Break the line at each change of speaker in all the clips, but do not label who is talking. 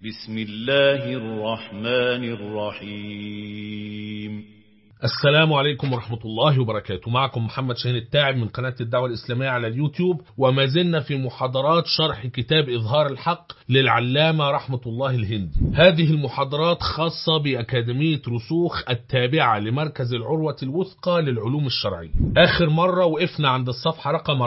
بسم الله الرحمن الرحيم
السلام عليكم ورحمة الله وبركاته معكم محمد شاهين التاعب من قناة الدعوة الإسلامية على اليوتيوب وما زلنا في محاضرات شرح كتاب إظهار الحق للعلامة رحمة الله الهندي هذه المحاضرات خاصة بأكاديمية رسوخ التابعة لمركز العروة الوثقى للعلوم الشرعية آخر مرة وقفنا عند الصفحة رقم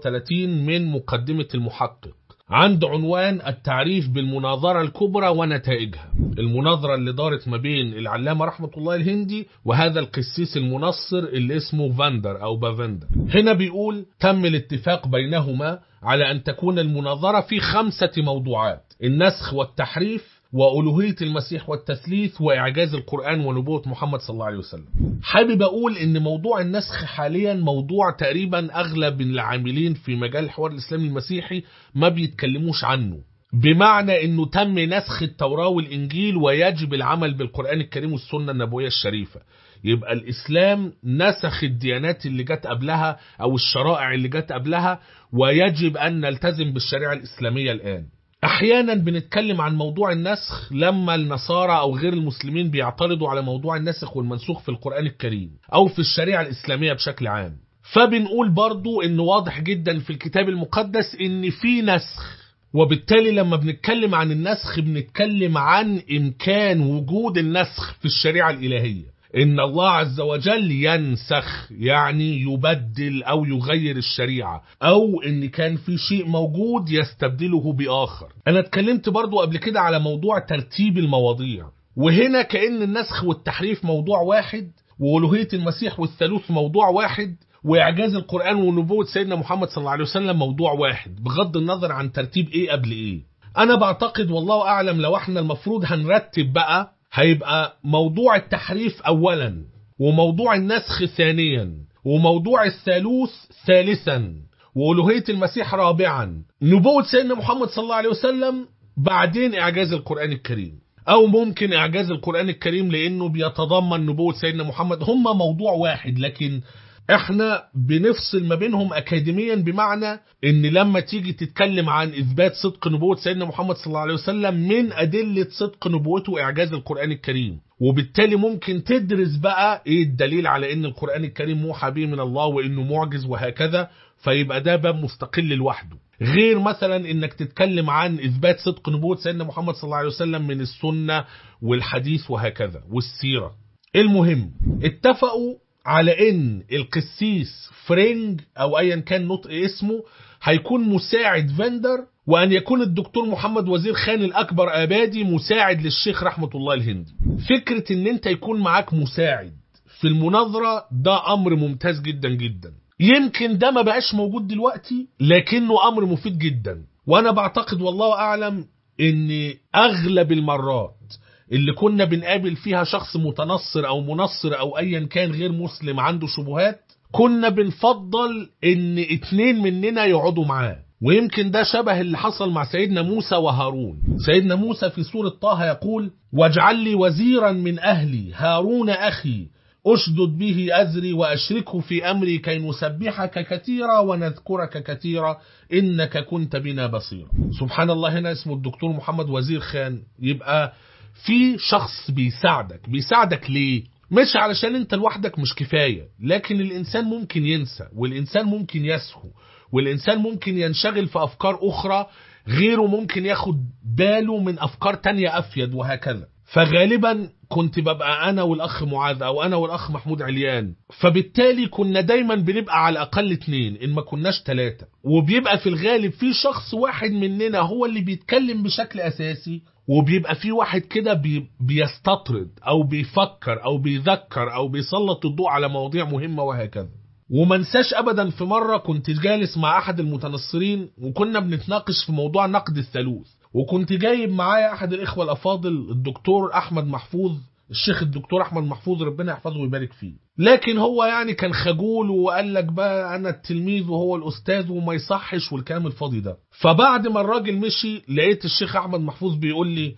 34 من مقدمة المحقق عند عنوان التعريف بالمناظرة الكبرى ونتائجها المناظرة اللي دارت ما بين العلامة رحمة الله الهندي وهذا القسيس المنصر اللي اسمه فاندر أو بافندر هنا بيقول تم الاتفاق بينهما على أن تكون المناظرة في خمسة موضوعات النسخ والتحريف وألوهية المسيح والتثليث وإعجاز القرآن ونبوة محمد صلى الله عليه وسلم حابب أقول أن موضوع النسخ حاليا موضوع تقريبا أغلب العاملين في مجال الحوار الإسلامي المسيحي ما بيتكلموش عنه بمعنى أنه تم نسخ التوراة والإنجيل ويجب العمل بالقرآن الكريم والسنة النبوية الشريفة يبقى الإسلام نسخ الديانات اللي جت قبلها أو الشرائع اللي جت قبلها ويجب أن نلتزم بالشريعة الإسلامية الآن احيانا بنتكلم عن موضوع النسخ لما النصارى او غير المسلمين بيعترضوا على موضوع النسخ والمنسوخ في القرآن الكريم او في الشريعة الاسلامية بشكل عام فبنقول برضو ان واضح جدا في الكتاب المقدس ان في نسخ وبالتالي لما بنتكلم عن النسخ بنتكلم عن امكان وجود النسخ في الشريعة الالهية إن الله عز وجل ينسخ يعني يبدل أو يغير الشريعة أو إن كان في شيء موجود يستبدله بآخر أنا اتكلمت برضو قبل كده على موضوع ترتيب المواضيع وهنا كأن النسخ والتحريف موضوع واحد وألوهية المسيح والثالوث موضوع واحد وإعجاز القرآن ونبوة سيدنا محمد صلى الله عليه وسلم موضوع واحد بغض النظر عن ترتيب إيه قبل إيه أنا بعتقد والله أعلم لو احنا المفروض هنرتب بقى هيبقى موضوع التحريف أولا وموضوع النسخ ثانيا وموضوع الثالوث ثالثا وألوهية المسيح رابعا نبوة سيدنا محمد صلى الله عليه وسلم بعدين إعجاز القرآن الكريم أو ممكن إعجاز القرآن الكريم لأنه بيتضمن نبوة سيدنا محمد هما موضوع واحد لكن احنا بنفصل ما بينهم اكاديميا بمعنى ان لما تيجي تتكلم عن اثبات صدق نبوة سيدنا محمد صلى الله عليه وسلم من ادلة صدق نبوته واعجاز القرآن الكريم وبالتالي ممكن تدرس بقى ايه الدليل على ان القرآن الكريم موحى به من الله وانه معجز وهكذا فيبقى ده باب مستقل لوحده غير مثلا انك تتكلم عن اثبات صدق نبوة سيدنا محمد صلى الله عليه وسلم من السنة والحديث وهكذا والسيرة المهم اتفقوا على ان القسيس فرينج او ايا كان نطق اسمه هيكون مساعد فندر وان يكون الدكتور محمد وزير خان الاكبر ابادي مساعد للشيخ رحمة الله الهندي فكرة ان انت يكون معاك مساعد في المناظرة ده امر ممتاز جدا جدا يمكن ده ما بقاش موجود دلوقتي لكنه امر مفيد جدا وانا بعتقد والله اعلم ان اغلب المرات اللي كنا بنقابل فيها شخص متنصر او منصر او ايا كان غير مسلم عنده شبهات كنا بنفضل ان اتنين مننا يقعدوا معاه ويمكن ده شبه اللي حصل مع سيدنا موسى وهارون سيدنا موسى في سورة طه يقول واجعل لي وزيرا من أهلي هارون أخي أشدد به أزري وأشركه في أمري كي نسبحك كثيرا ونذكرك كثيرا إنك كنت بنا بصيرا سبحان الله هنا اسمه الدكتور محمد وزير خان يبقى في شخص بيساعدك بيساعدك ليه مش علشان انت لوحدك مش كفاية لكن الانسان ممكن ينسى والانسان ممكن يسهو والانسان ممكن ينشغل في افكار اخرى غيره ممكن ياخد باله من افكار تانية افيد وهكذا فغالبا كنت ببقى انا والاخ معاذ او انا والاخ محمود عليان فبالتالي كنا دايما بنبقى على الاقل اتنين ان ما كناش تلاتة وبيبقى في الغالب في شخص واحد مننا هو اللي بيتكلم بشكل اساسي وبيبقى في واحد كده بي بيستطرد او بيفكر او بيذكر او بيسلط الضوء على مواضيع مهمة وهكذا وما انساش ابدا في مرة كنت جالس مع احد المتنصرين وكنا بنتناقش في موضوع نقد الثالوث وكنت جايب معايا احد الاخوة الافاضل الدكتور احمد محفوظ الشيخ الدكتور احمد محفوظ ربنا يحفظه ويبارك فيه لكن هو يعني كان خجول وقال لك بقى انا التلميذ وهو الاستاذ وما يصحش والكلام الفاضي ده فبعد ما الراجل مشي لقيت الشيخ احمد محفوظ بيقول لي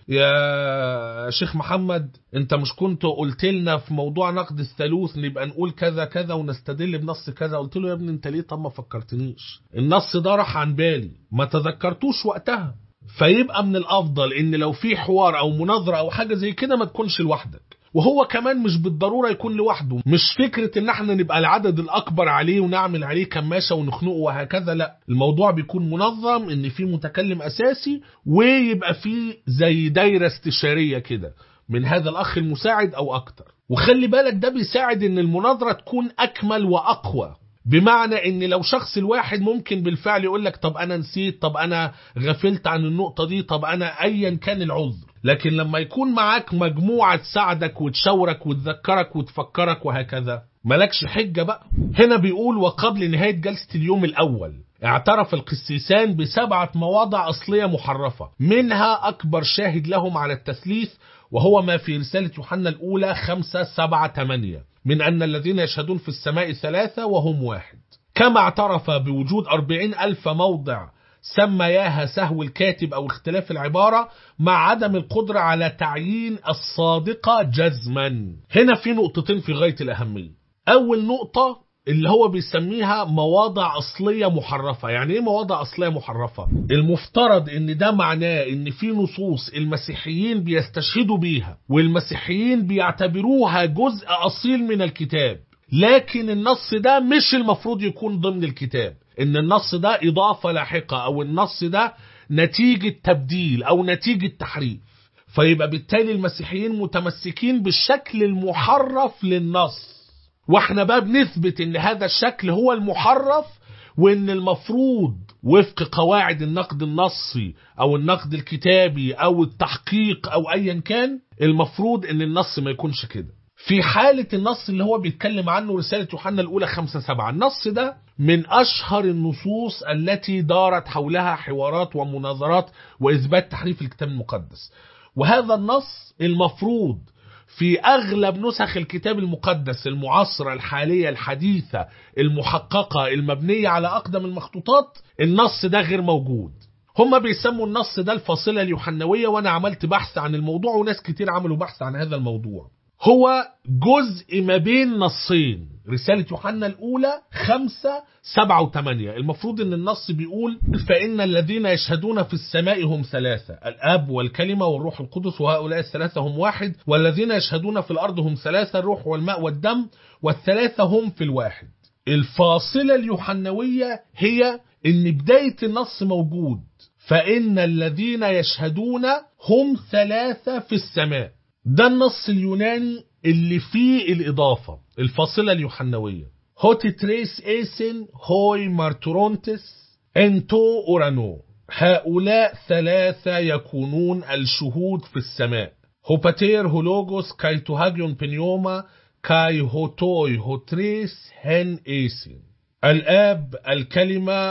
يا شيخ محمد انت مش كنت قلت لنا في موضوع نقد الثالوث نبقى نقول كذا كذا ونستدل بنص كذا قلت له يا ابني انت ليه طب ما فكرتنيش النص ده راح عن بالي ما تذكرتوش وقتها فيبقى من الافضل ان لو في حوار او مناظره او حاجه زي كده ما تكونش لوحدك وهو كمان مش بالضروره يكون لوحده مش فكره ان احنا نبقى العدد الاكبر عليه ونعمل عليه كماشه ونخنقه وهكذا لا الموضوع بيكون منظم ان في متكلم اساسي ويبقى في زي دايره استشاريه كده من هذا الاخ المساعد او اكتر وخلي بالك ده بيساعد ان المناظره تكون اكمل واقوى بمعنى ان لو شخص الواحد ممكن بالفعل يقول لك طب انا نسيت طب انا غفلت عن النقطه دي طب انا ايا كان العذر لكن لما يكون معاك مجموعه تساعدك وتشاورك وتذكرك وتفكرك وهكذا ملكش حجه بقى هنا بيقول وقبل نهايه جلسه اليوم الاول اعترف القسيسان بسبعة مواضع أصلية محرفة منها أكبر شاهد لهم على التثليث وهو ما في رسالة يوحنا الأولى خمسة سبعة ثمانية من أن الذين يشهدون في السماء ثلاثة وهم واحد كما اعترف بوجود أربعين ألف موضع سمياها سهو الكاتب أو اختلاف العبارة مع عدم القدرة على تعيين الصادقة جزما هنا في نقطتين في غاية الأهمية أول نقطة اللي هو بيسميها مواضع أصلية محرفة يعني إيه مواضع أصلية محرفة؟ المفترض إن ده معناه إن في نصوص المسيحيين بيستشهدوا بيها والمسيحيين بيعتبروها جزء أصيل من الكتاب لكن النص ده مش المفروض يكون ضمن الكتاب إن النص ده إضافة لاحقة أو النص ده نتيجة تبديل أو نتيجة تحريف فيبقى بالتالي المسيحيين متمسكين بالشكل المحرف للنص واحنا بقى بنثبت ان هذا الشكل هو المحرف وان المفروض وفق قواعد النقد النصي او النقد الكتابي او التحقيق او ايا كان المفروض ان النص ما يكونش كده في حالة النص اللي هو بيتكلم عنه رسالة يوحنا الأولى خمسة سبعة النص ده من أشهر النصوص التي دارت حولها حوارات ومناظرات وإثبات تحريف الكتاب المقدس وهذا النص المفروض في أغلب نسخ الكتاب المقدس المعاصرة الحالية الحديثة المحققة المبنية على أقدم المخطوطات النص ده غير موجود هما بيسموا النص ده الفاصلة اليوحنوية وأنا عملت بحث عن الموضوع وناس كتير عملوا بحث عن هذا الموضوع هو جزء ما بين نصين رسالة يوحنا الأولى خمسة سبعة وثمانية المفروض أن النص بيقول فإن الذين يشهدون في السماء هم ثلاثة الأب والكلمة والروح القدس وهؤلاء الثلاثة هم واحد والذين يشهدون في الأرض هم ثلاثة الروح والماء والدم والثلاثة هم في الواحد الفاصلة اليوحنوية هي أن بداية النص موجود فإن الذين يشهدون هم ثلاثة في السماء ده النص اليوناني اللي فيه الإضافة الفاصلة اليوحنوية هوتي تريس ايسن هوي مارتورونتس انتو اورانو هؤلاء ثلاثة يكونون الشهود في السماء هوباتير هولوجوس كايتوهاجيون بنيوما كاي هوتوي هوتريس هن ايسن الآب الكلمة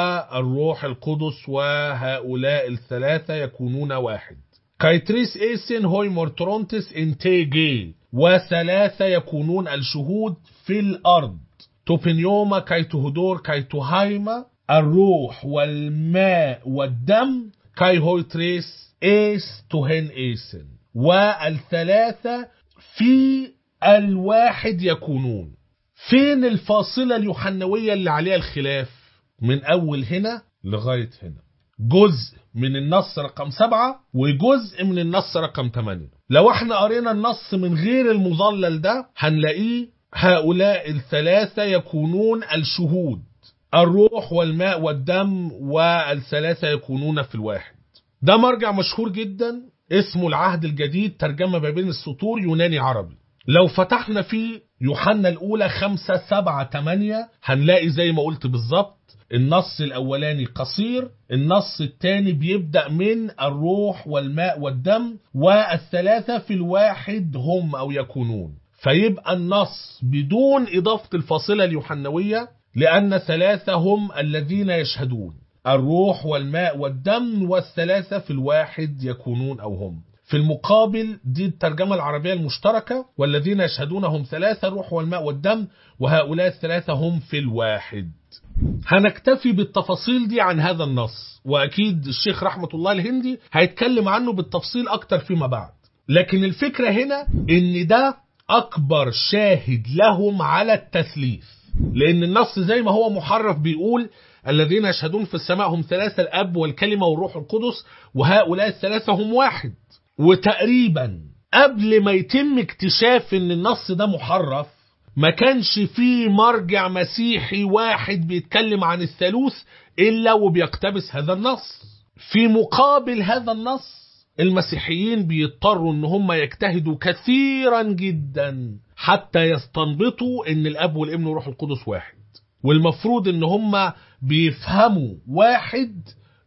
والروح القدس وهؤلاء الثلاثة يكونون واحد كايتريس ايسن هوي مورترونتس انتيجي وثلاثة يكونون الشهود في الأرض توبينيوما كايتوهدور كايتوهايما الروح والماء والدم كاي هويتريس ايس توهن ايسن والثلاثة في الواحد يكونون فين الفاصلة اليوحنوية اللي عليها الخلاف من أول هنا لغاية هنا جزء من النص رقم سبعة وجزء من النص رقم ثمانية لو احنا قرينا النص من غير المظلل ده هنلاقيه هؤلاء الثلاثة يكونون الشهود الروح والماء والدم والثلاثة يكونون في الواحد ده مرجع مشهور جدا اسمه العهد الجديد ترجمة ما بين السطور يوناني عربي لو فتحنا فيه يوحنا الأولى خمسة سبعة تمانية هنلاقي زي ما قلت بالظبط النص الأولاني قصير النص الثاني بيبدأ من الروح والماء والدم والثلاثة في الواحد هم أو يكونون فيبقى النص بدون إضافة الفاصلة اليوحنوية لأن ثلاثة هم الذين يشهدون الروح والماء والدم والثلاثة في الواحد يكونون أو هم في المقابل دي الترجمة العربية المشتركة والذين يشهدون هم ثلاثة الروح والماء والدم وهؤلاء الثلاثة هم في الواحد هنكتفي بالتفاصيل دي عن هذا النص وأكيد الشيخ رحمة الله الهندي هيتكلم عنه بالتفصيل أكتر فيما بعد لكن الفكرة هنا إن ده أكبر شاهد لهم على التثليث لأن النص زي ما هو محرف بيقول الذين يشهدون في السماء هم ثلاثة الأب والكلمة والروح القدس وهؤلاء الثلاثة هم واحد وتقريبا قبل ما يتم اكتشاف ان النص ده محرف ما كانش فيه مرجع مسيحي واحد بيتكلم عن الثالوث إلا وبيقتبس هذا النص في مقابل هذا النص المسيحيين بيضطروا ان هم يجتهدوا كثيرا جدا حتى يستنبطوا ان الاب والابن والروح القدس واحد والمفروض ان هم بيفهموا واحد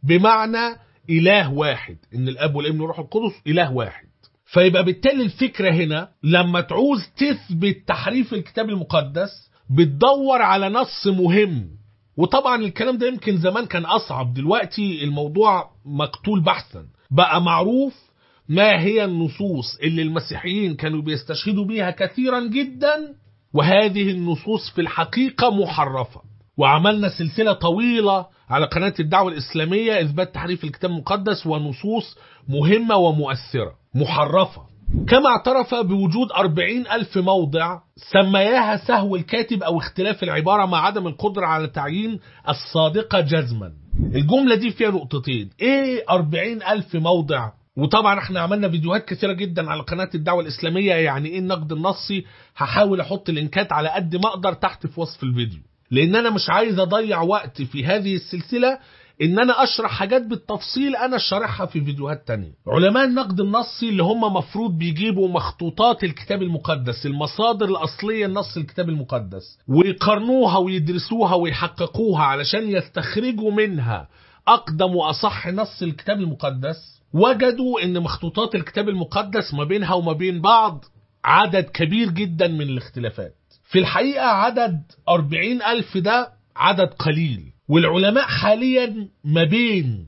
بمعنى اله واحد ان الاب والابن والروح القدس اله واحد فيبقى بالتالي الفكرة هنا لما تعوز تثبت تحريف الكتاب المقدس بتدور على نص مهم وطبعا الكلام ده يمكن زمان كان أصعب دلوقتي الموضوع مقتول بحثا بقى معروف ما هي النصوص اللي المسيحيين كانوا بيستشهدوا بيها كثيرا جدا وهذه النصوص في الحقيقة محرفة وعملنا سلسلة طويلة على قناة الدعوة الإسلامية إثبات تحريف الكتاب المقدس ونصوص مهمة ومؤثرة محرفة كما اعترف بوجود أربعين ألف موضع سمياها سهو الكاتب أو اختلاف العبارة مع عدم القدرة على تعيين الصادقة جزما الجملة دي فيها نقطتين ايه أربعين ألف موضع وطبعا احنا عملنا فيديوهات كثيرة جدا على قناة الدعوة الإسلامية يعني ايه النقد النصي هحاول احط لينكات على قد ما اقدر تحت في وصف الفيديو لان انا مش عايز اضيع وقت في هذه السلسلة ان انا اشرح حاجات بالتفصيل انا شارحها في فيديوهات تانية علماء النقد النصي اللي هم مفروض بيجيبوا مخطوطات الكتاب المقدس المصادر الاصلية لنص الكتاب المقدس ويقارنوها ويدرسوها ويحققوها علشان يستخرجوا منها اقدم واصح نص الكتاب المقدس وجدوا ان مخطوطات الكتاب المقدس ما بينها وما بين بعض عدد كبير جدا من الاختلافات في الحقيقة عدد أربعين ألف ده عدد قليل والعلماء حاليا ما بين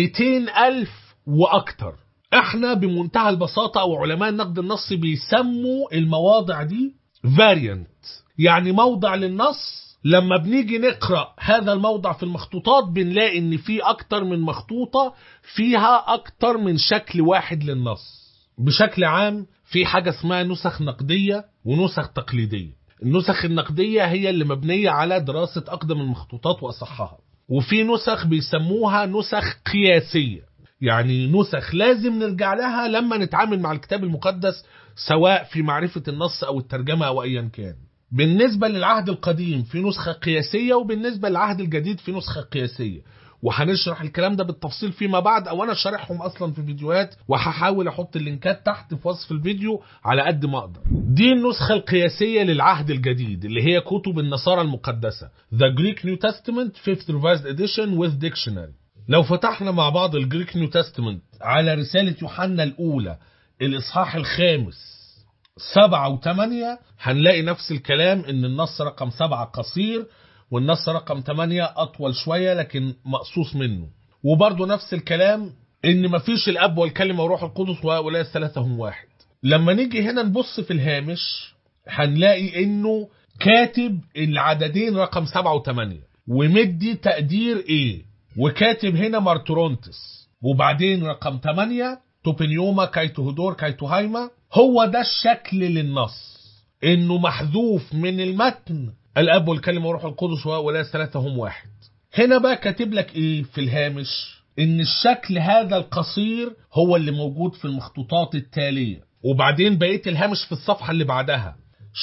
200 ألف وأكتر احنا بمنتهى البساطة أو علماء النقد النصي بيسموا المواضع دي variant يعني موضع للنص لما بنيجي نقرأ هذا الموضع في المخطوطات بنلاقي ان في اكتر من مخطوطة فيها اكتر من شكل واحد للنص بشكل عام في حاجة اسمها نسخ نقدية ونسخ تقليدية النسخ النقدية هي اللي مبنية على دراسة أقدم المخطوطات وأصحها وفي نسخ بيسموها نسخ قياسية يعني نسخ لازم نرجع لها لما نتعامل مع الكتاب المقدس سواء في معرفة النص أو الترجمة أو أيا كان بالنسبة للعهد القديم في نسخة قياسية وبالنسبة للعهد الجديد في نسخة قياسية وهنشرح الكلام ده بالتفصيل فيما بعد او انا شارحهم اصلا في فيديوهات وهحاول احط اللينكات تحت في وصف الفيديو على قد ما اقدر دي النسخة القياسية للعهد الجديد اللي هي كتب النصارى المقدسة The Greek New Testament 5th Revised Edition with Dictionary لو فتحنا مع بعض الجريك نيو تestament على رسالة يوحنا الأولى الإصحاح الخامس سبعة وثمانية هنلاقي نفس الكلام إن النص رقم سبعة قصير والنص رقم 8 أطول شوية لكن مقصوص منه وبرضه نفس الكلام إن مفيش الأب والكلمة وروح القدس وهؤلاء الثلاثة هم واحد لما نيجي هنا نبص في الهامش هنلاقي إنه كاتب العددين رقم 7 و8 ومدي تقدير إيه وكاتب هنا مارتورونتس وبعدين رقم 8 توبنيوما كايتوهودور كايتوهايما هو ده الشكل للنص إنه محذوف من المتن الاب والكلمه وروح القدس وهؤلاء الثلاثه هم واحد هنا بقى كاتب لك ايه في الهامش ان الشكل هذا القصير هو اللي موجود في المخطوطات التاليه وبعدين بقيه الهامش في الصفحه اللي بعدها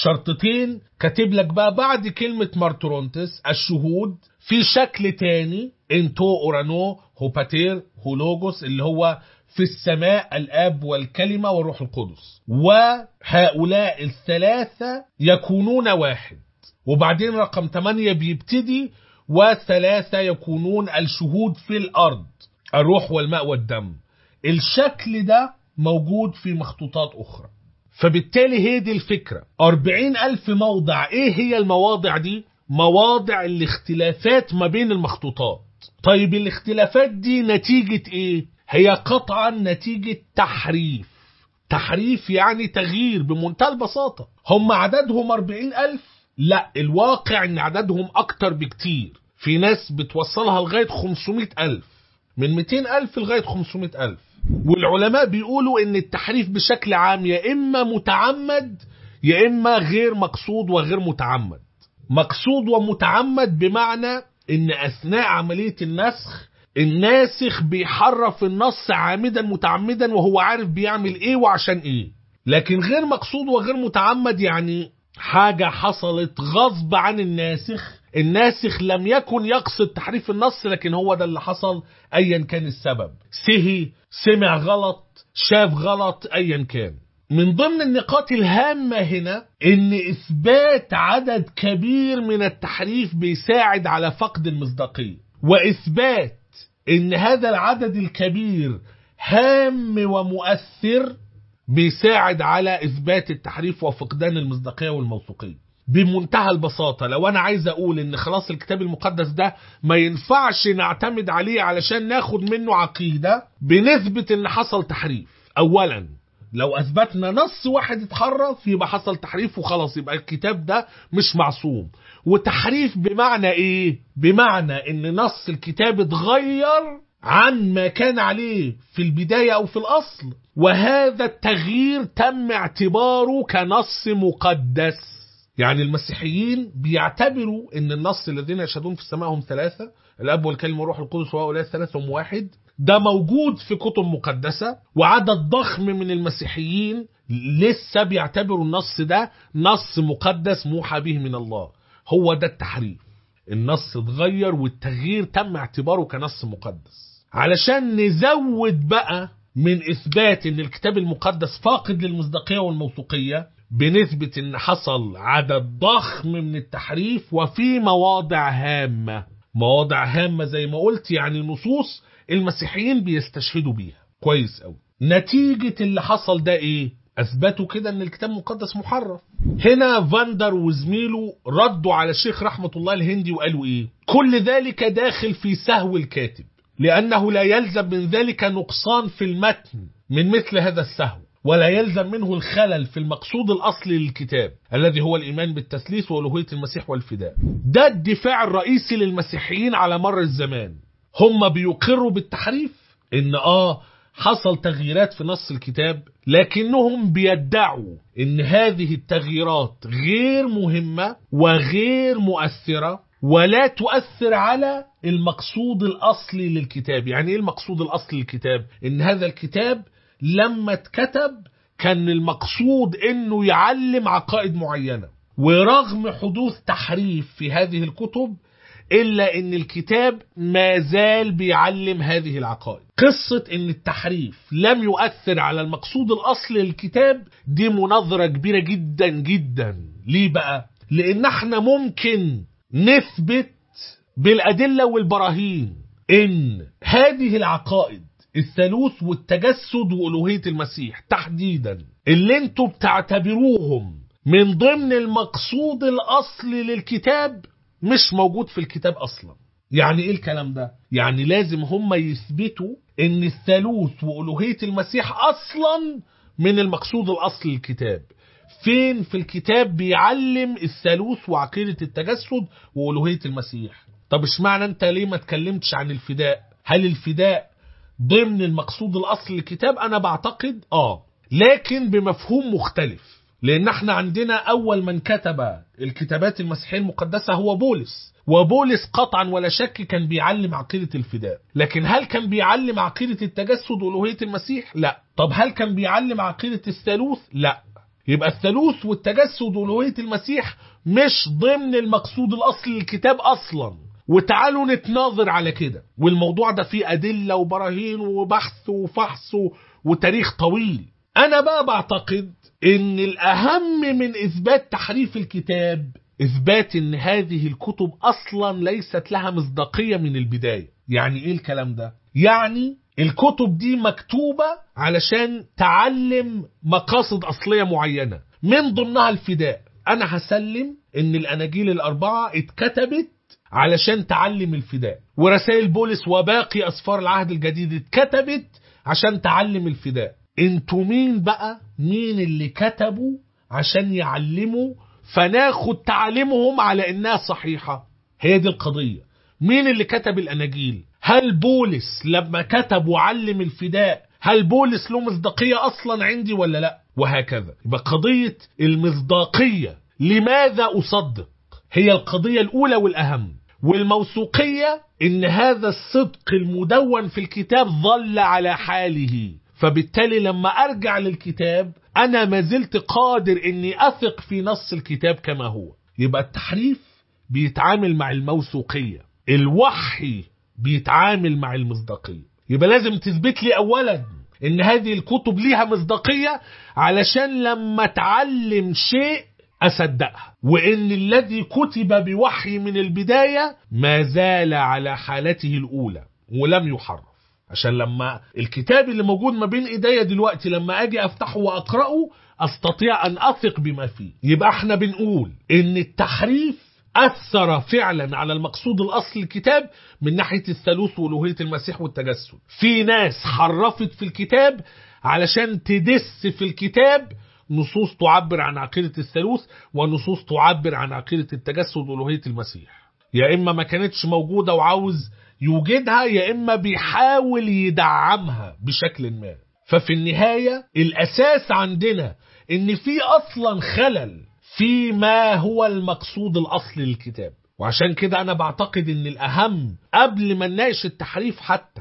شرطتين كاتب لك بقى بعد كلمة مارتورونتس الشهود في شكل تاني انتو اورانو هوباتير هولوجوس اللي هو في السماء الاب والكلمة والروح القدس وهؤلاء الثلاثة يكونون واحد وبعدين رقم 8 بيبتدي وثلاثة يكونون الشهود في الأرض الروح والماء والدم الشكل ده موجود في مخطوطات أخرى فبالتالي هي دي الفكرة أربعين ألف موضع إيه هي المواضع دي مواضع الاختلافات ما بين المخطوطات طيب الاختلافات دي نتيجة إيه هي قطعا نتيجة تحريف تحريف يعني تغيير بمنتهى البساطة هم عددهم أربعين ألف لا الواقع ان عددهم اكتر بكتير في ناس بتوصلها لغاية 500 ألف من 200 ألف لغاية 500 ألف والعلماء بيقولوا ان التحريف بشكل عام يا إما متعمد يا إما غير مقصود وغير متعمد مقصود ومتعمد بمعنى ان اثناء عملية النسخ الناسخ بيحرف النص عامدا متعمدا وهو عارف بيعمل ايه وعشان ايه لكن غير مقصود وغير متعمد يعني حاجة حصلت غصب عن الناسخ الناسخ لم يكن يقصد تحريف النص لكن هو ده اللي حصل ايا كان السبب سهي سمع غلط شاف غلط ايا كان من ضمن النقاط الهامة هنا ان اثبات عدد كبير من التحريف بيساعد على فقد المصداقية واثبات ان هذا العدد الكبير هام ومؤثر بيساعد على اثبات التحريف وفقدان المصداقيه والموثوقيه بمنتهى البساطه لو انا عايز اقول ان خلاص الكتاب المقدس ده ما ينفعش نعتمد عليه علشان ناخد منه عقيده بنثبت ان حصل تحريف اولا لو اثبتنا نص واحد اتحرف يبقى حصل تحريف وخلاص يبقى الكتاب ده مش معصوم وتحريف بمعنى ايه بمعنى ان نص الكتاب اتغير عن ما كان عليه في البداية أو في الأصل وهذا التغيير تم اعتباره كنص مقدس يعني المسيحيين بيعتبروا ان النص الذين يشهدون في السماء هم ثلاثة الأب والكلمة والروح القدس وهؤلاء الثلاثة هم واحد ده موجود في كتب مقدسة وعدد ضخم من المسيحيين لسه بيعتبروا النص ده نص مقدس موحى به من الله هو ده التحريف النص اتغير والتغيير تم اعتباره كنص مقدس علشان نزود بقى من اثبات ان الكتاب المقدس فاقد للمصداقيه والموثوقيه بنثبت ان حصل عدد ضخم من التحريف وفي مواضع هامه مواضع هامه زي ما قلت يعني نصوص المسيحيين بيستشهدوا بيها كويس قوي نتيجه اللي حصل ده ايه اثبتوا كده ان الكتاب المقدس محرف هنا فاندر وزميله ردوا على الشيخ رحمه الله الهندي وقالوا ايه كل ذلك داخل في سهو الكاتب لأنه لا يلزم من ذلك نقصان في المتن من مثل هذا السهو ولا يلزم منه الخلل في المقصود الأصلي للكتاب الذي هو الإيمان بالتثليث وألوهية المسيح والفداء ده الدفاع الرئيسي للمسيحيين على مر الزمان هم بيقروا بالتحريف إن آه حصل تغييرات في نص الكتاب لكنهم بيدعوا ان هذه التغييرات غير مهمة وغير مؤثرة ولا تؤثر على المقصود الأصلي للكتاب يعني إيه المقصود الأصلي للكتاب إن هذا الكتاب لما اتكتب كان المقصود إنه يعلم عقائد معينة ورغم حدوث تحريف في هذه الكتب إلا إن الكتاب ما زال بيعلم هذه العقائد قصة إن التحريف لم يؤثر على المقصود الأصلي للكتاب دي مناظرة كبيرة جدا جدا ليه بقى؟ لأن احنا ممكن نثبت بالأدلة والبراهين إن هذه العقائد الثالوث والتجسد وألوهية المسيح تحديدا اللي انتوا بتعتبروهم من ضمن المقصود الأصلي للكتاب مش موجود في الكتاب أصلا يعني ايه الكلام ده يعني لازم هم يثبتوا ان الثالوث وألوهية المسيح أصلا من المقصود الأصلي للكتاب فين في الكتاب بيعلم الثالوث وعقيدة التجسد وألوهية المسيح طب اشمعنى انت ليه ما اتكلمتش عن الفداء هل الفداء ضمن المقصود الأصلي للكتاب أنا بعتقد آه لكن بمفهوم مختلف لأن احنا عندنا أول من كتب الكتابات المسيحية المقدسة هو بولس وبولس قطعا ولا شك كان بيعلم عقيدة الفداء لكن هل كان بيعلم عقيدة التجسد وألوهية المسيح؟ لا طب هل كان بيعلم عقيدة الثالوث؟ لا يبقى الثالوث والتجسد وألوهية المسيح مش ضمن المقصود الأصلي للكتاب أصلا وتعالوا نتناظر على كده والموضوع ده فيه أدلة وبراهين وبحث وفحص وتاريخ طويل أنا بقى بعتقد إن الأهم من إثبات تحريف الكتاب إثبات إن هذه الكتب أصلا ليست لها مصداقية من البداية يعني إيه الكلام ده؟ يعني الكتب دي مكتوبة علشان تعلم مقاصد أصلية معينة من ضمنها الفداء أنا هسلم إن الأناجيل الأربعة اتكتبت علشان تعلم الفداء ورسائل بولس وباقي أسفار العهد الجديد اتكتبت عشان تعلم الفداء انتوا مين بقى مين اللي كتبوا عشان يعلموا فناخد تعليمهم على انها صحيحة هي دي القضية مين اللي كتب الاناجيل هل بولس لما كتب وعلم الفداء هل بولس له مصداقية اصلا عندي ولا لا وهكذا يبقى قضية المصداقية لماذا اصدق هي القضية الاولى والاهم والموثوقية إن هذا الصدق المدون في الكتاب ظل على حاله فبالتالي لما أرجع للكتاب أنا ما زلت قادر إني أثق في نص الكتاب كما هو يبقى التحريف بيتعامل مع الموثوقية الوحي بيتعامل مع المصداقية يبقى لازم تثبت لي أولا إن هذه الكتب ليها مصداقية علشان لما اتعلم شيء أصدقها وإن الذي كتب بوحي من البداية ما زال على حالته الأولى ولم يحرف عشان لما الكتاب اللي موجود ما بين ايديا دلوقتي لما اجي افتحه واقراه استطيع ان اثق بما فيه يبقى احنا بنقول ان التحريف اثر فعلا على المقصود الاصلي الكتاب من ناحيه الثالوث والوهيه المسيح والتجسد في ناس حرفت في الكتاب علشان تدس في الكتاب نصوص تعبر عن عقيده الثالوث ونصوص تعبر عن عقيده التجسد والوهيه المسيح يا اما ما كانتش موجوده وعاوز يوجدها يا اما بيحاول يدعمها بشكل ما ففي النهايه الاساس عندنا ان في اصلا خلل في ما هو المقصود الاصلي للكتاب وعشان كده انا بعتقد ان الاهم قبل ما نناقش التحريف حتى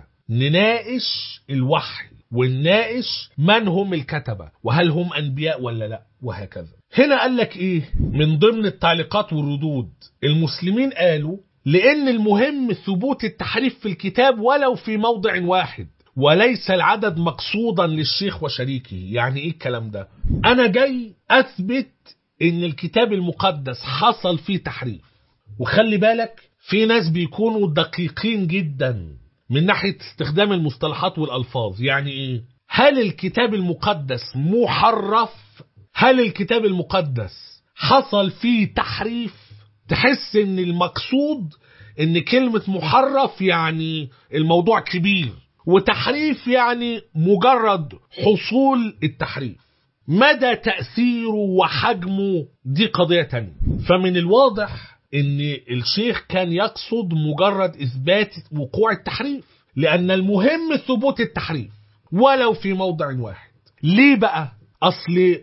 نناقش الوحي ونناقش من هم الكتبة وهل هم أنبياء ولا لا وهكذا هنا قال لك إيه من ضمن التعليقات والردود المسلمين قالوا لأن المهم ثبوت التحريف في الكتاب ولو في موضع واحد وليس العدد مقصودا للشيخ وشريكه يعني ايه الكلام ده انا جاي اثبت ان الكتاب المقدس حصل فيه تحريف وخلي بالك في ناس بيكونوا دقيقين جدا من ناحية استخدام المصطلحات والألفاظ يعني إيه؟ هل الكتاب المقدس محرف؟ هل الكتاب المقدس حصل فيه تحريف؟ تحس إن المقصود إن كلمة محرف يعني الموضوع كبير وتحريف يعني مجرد حصول التحريف مدى تأثيره وحجمه دي قضية تانية فمن الواضح ان الشيخ كان يقصد مجرد اثبات وقوع التحريف لان المهم ثبوت التحريف ولو في موضع واحد ليه بقى اصل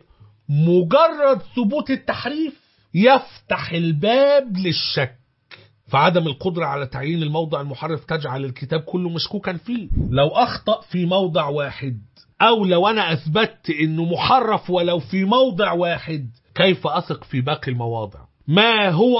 مجرد ثبوت التحريف يفتح الباب للشك فعدم القدرة على تعيين الموضع المحرف تجعل الكتاب كله مشكوكا فيه لو أخطأ في موضع واحد أو لو أنا أثبتت أنه محرف ولو في موضع واحد كيف أثق في باقي المواضع ما هو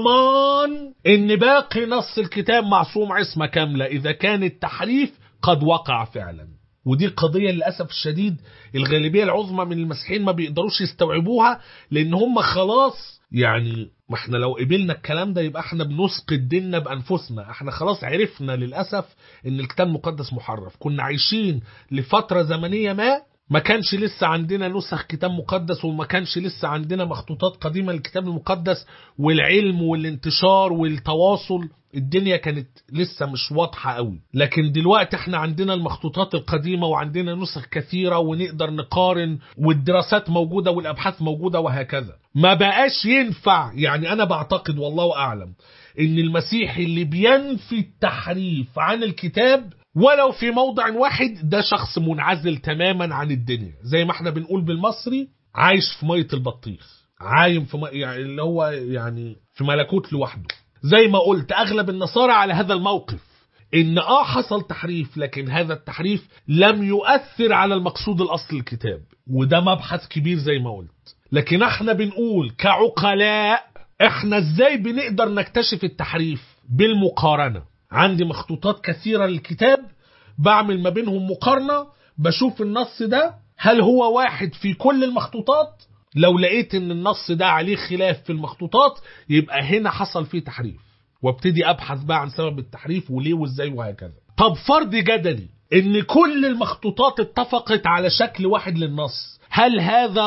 الضمان ان باقي نص الكتاب معصوم عصمة كاملة اذا كان التحريف قد وقع فعلا ودي قضية للأسف الشديد الغالبية العظمى من المسيحيين ما بيقدروش يستوعبوها لأن هم خلاص يعني ما احنا لو قبلنا الكلام ده يبقى احنا بنسقط ديننا بأنفسنا احنا خلاص عرفنا للأسف ان الكتاب المقدس محرف كنا عايشين لفترة زمنية ما ما كانش لسه عندنا نسخ كتاب مقدس وما كانش لسه عندنا مخطوطات قديمة للكتاب المقدس والعلم والانتشار والتواصل الدنيا كانت لسه مش واضحة قوي لكن دلوقتي احنا عندنا المخطوطات القديمة وعندنا نسخ كثيرة ونقدر نقارن والدراسات موجودة والأبحاث موجودة وهكذا ما بقاش ينفع يعني أنا بعتقد والله أعلم إن المسيحي اللي بينفي التحريف عن الكتاب ولو في موضع واحد ده شخص منعزل تماما عن الدنيا زي ما احنا بنقول بالمصري عايش في مية البطيخ عايم في مي... يعني اللي هو يعني في ملكوت لوحده زي ما قلت اغلب النصارى على هذا الموقف ان اه حصل تحريف لكن هذا التحريف لم يؤثر على المقصود الاصلي الكتاب وده مبحث كبير زي ما قلت لكن احنا بنقول كعقلاء احنا ازاي بنقدر نكتشف التحريف بالمقارنة عندي مخطوطات كثيرة للكتاب بعمل ما بينهم مقارنة بشوف النص ده هل هو واحد في كل المخطوطات لو لقيت ان النص ده عليه خلاف في المخطوطات يبقى هنا حصل فيه تحريف وابتدي ابحث بقى عن سبب التحريف وليه وازاي وهكذا طب فرض جدلي ان كل المخطوطات اتفقت على شكل واحد للنص هل هذا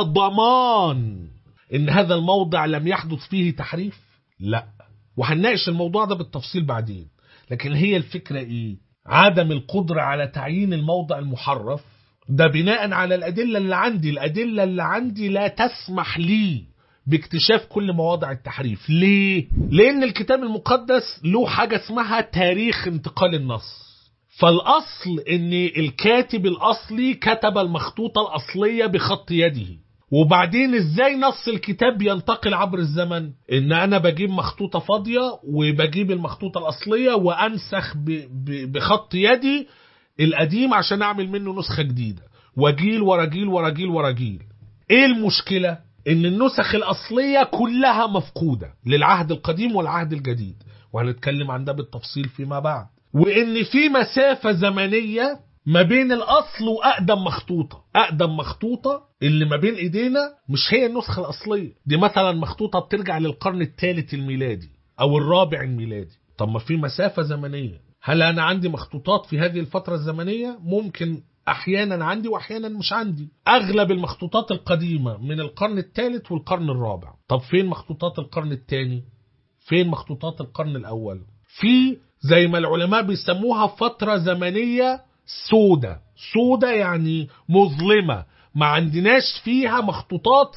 ضمان ان هذا الموضع لم يحدث فيه تحريف لا وهنناقش الموضوع ده بالتفصيل بعدين لكن هي الفكرة ايه عدم القدرة على تعيين الموضع المحرف ده بناء على الأدلة اللي عندي الأدلة اللي عندي لا تسمح لي باكتشاف كل مواضع التحريف ليه؟ لأن الكتاب المقدس له حاجة اسمها تاريخ انتقال النص فالأصل أن الكاتب الأصلي كتب المخطوطة الأصلية بخط يده وبعدين ازاي نص الكتاب ينتقل عبر الزمن ان انا بجيب مخطوطة فاضية وبجيب المخطوطة الاصلية وانسخ ب... ب... بخط يدي القديم عشان اعمل منه نسخة جديدة وجيل ورا جيل ورا جيل ورا جيل ايه المشكلة ان النسخ الاصلية كلها مفقودة للعهد القديم والعهد الجديد وهنتكلم عن ده بالتفصيل فيما بعد وان في مسافة زمنية ما بين الاصل واقدم مخطوطة اقدم مخطوطة اللي ما بين ايدينا مش هي النسخة الاصلية دي مثلا مخطوطة بترجع للقرن الثالث الميلادي او الرابع الميلادي طب ما في مسافة زمنية هل انا عندي مخطوطات في هذه الفترة الزمنية ممكن احيانا عندي واحيانا مش عندي اغلب المخطوطات القديمة من القرن الثالث والقرن الرابع طب فين مخطوطات القرن الثاني فين مخطوطات القرن الاول في زي ما العلماء بيسموها فترة زمنية سودة سودة يعني مظلمة ما عندناش فيها مخطوطات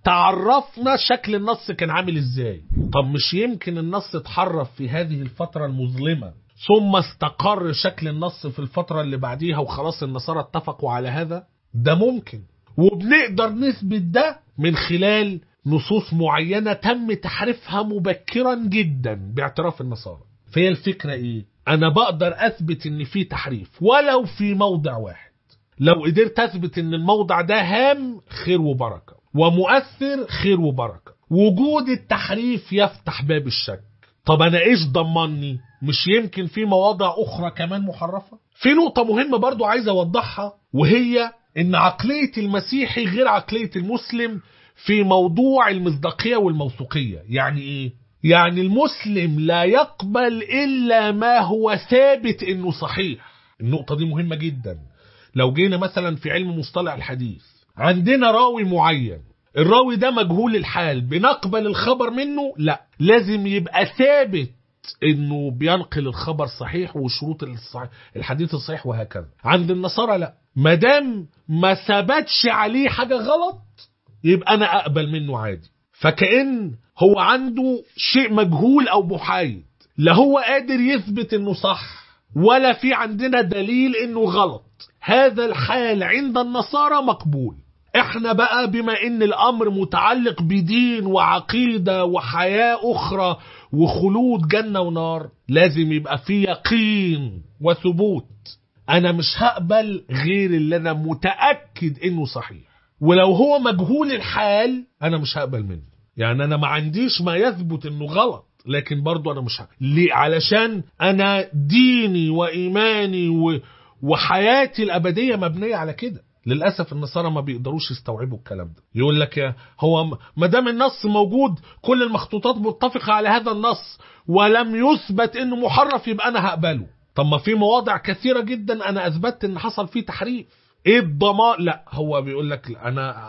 تعرفنا شكل النص كان عامل ازاي طب مش يمكن النص اتحرف في هذه الفترة المظلمة ثم استقر شكل النص في الفترة اللي بعديها وخلاص النصارى اتفقوا على هذا ده ممكن وبنقدر نثبت ده من خلال نصوص معينة تم تحريفها مبكرا جدا باعتراف النصارى فهي الفكرة ايه انا بقدر اثبت ان في تحريف ولو في موضع واحد لو قدرت اثبت ان الموضع ده هام خير وبركة ومؤثر خير وبركة وجود التحريف يفتح باب الشك طب انا ايش ضمني مش يمكن في مواضع اخرى كمان محرفة في نقطة مهمة برضو عايز اوضحها وهي ان عقلية المسيحي غير عقلية المسلم في موضوع المصداقية والموثوقية يعني ايه يعني المسلم لا يقبل الا ما هو ثابت انه صحيح النقطة دي مهمة جدا لو جينا مثلا في علم مصطلح الحديث عندنا راوي معين الراوي ده مجهول الحال بنقبل الخبر منه لا لازم يبقى ثابت انه بينقل الخبر صحيح وشروط الصحيح الحديث الصحيح وهكذا عند النصارى لا مادام ما ثبتش عليه حاجة غلط يبقى انا اقبل منه عادي فكأن هو عنده شيء مجهول او محايد لا هو قادر يثبت انه صح ولا في عندنا دليل انه غلط هذا الحال عند النصارى مقبول احنا بقى بما ان الامر متعلق بدين وعقيدة وحياة اخرى وخلود جنة ونار لازم يبقى في يقين وثبوت انا مش هقبل غير اللي انا متأكد انه صحيح ولو هو مجهول الحال انا مش هقبل منه يعني انا ما عنديش ما يثبت انه غلط لكن برضو انا مش هقبل ليه علشان انا ديني وايماني و... وحياتي الابديه مبنيه على كده للاسف النصارى ما بيقدروش يستوعبوا الكلام ده يقول لك يا هو ما دام النص موجود كل المخطوطات متفقه على هذا النص ولم يثبت انه محرف يبقى انا هقبله طب ما في مواضع كثيره جدا انا اثبتت ان حصل فيه تحريف ايه الضمان لا هو بيقول لك انا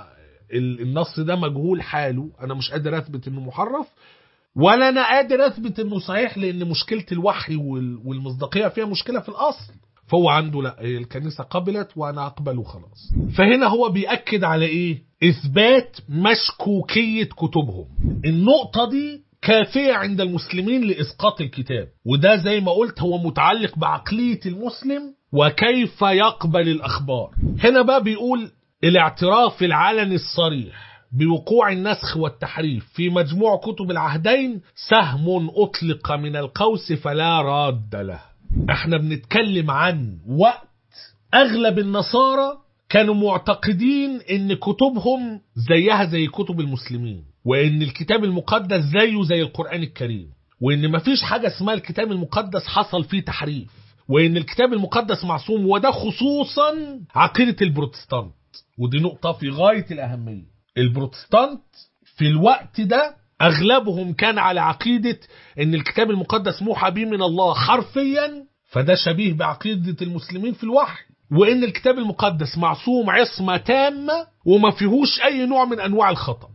النص ده مجهول حاله انا مش قادر اثبت انه محرف ولا انا قادر اثبت انه صحيح لان مشكله الوحي والمصداقيه فيها مشكله في الاصل فهو عنده لا الكنيسه قبلت وانا اقبل وخلاص فهنا هو بياكد على ايه اثبات مشكوكيه كتبهم النقطه دي كافيه عند المسلمين لاسقاط الكتاب وده زي ما قلت هو متعلق بعقليه المسلم وكيف يقبل الاخبار هنا بقى بيقول الاعتراف العلني الصريح بوقوع النسخ والتحريف في مجموع كتب العهدين سهم أطلق من القوس فلا راد له احنا بنتكلم عن وقت أغلب النصارى كانوا معتقدين ان كتبهم زيها زي كتب المسلمين وان الكتاب المقدس زيه زي القرآن الكريم وان مفيش حاجة اسمها الكتاب المقدس حصل فيه تحريف وان الكتاب المقدس معصوم وده خصوصا عقيدة البروتستانت ودي نقطة في غاية الأهمية البروتستانت في الوقت ده أغلبهم كان على عقيدة أن الكتاب المقدس موحى به من الله حرفيا فده شبيه بعقيدة المسلمين في الوحي وأن الكتاب المقدس معصوم عصمة تامة وما فيهوش أي نوع من أنواع الخطأ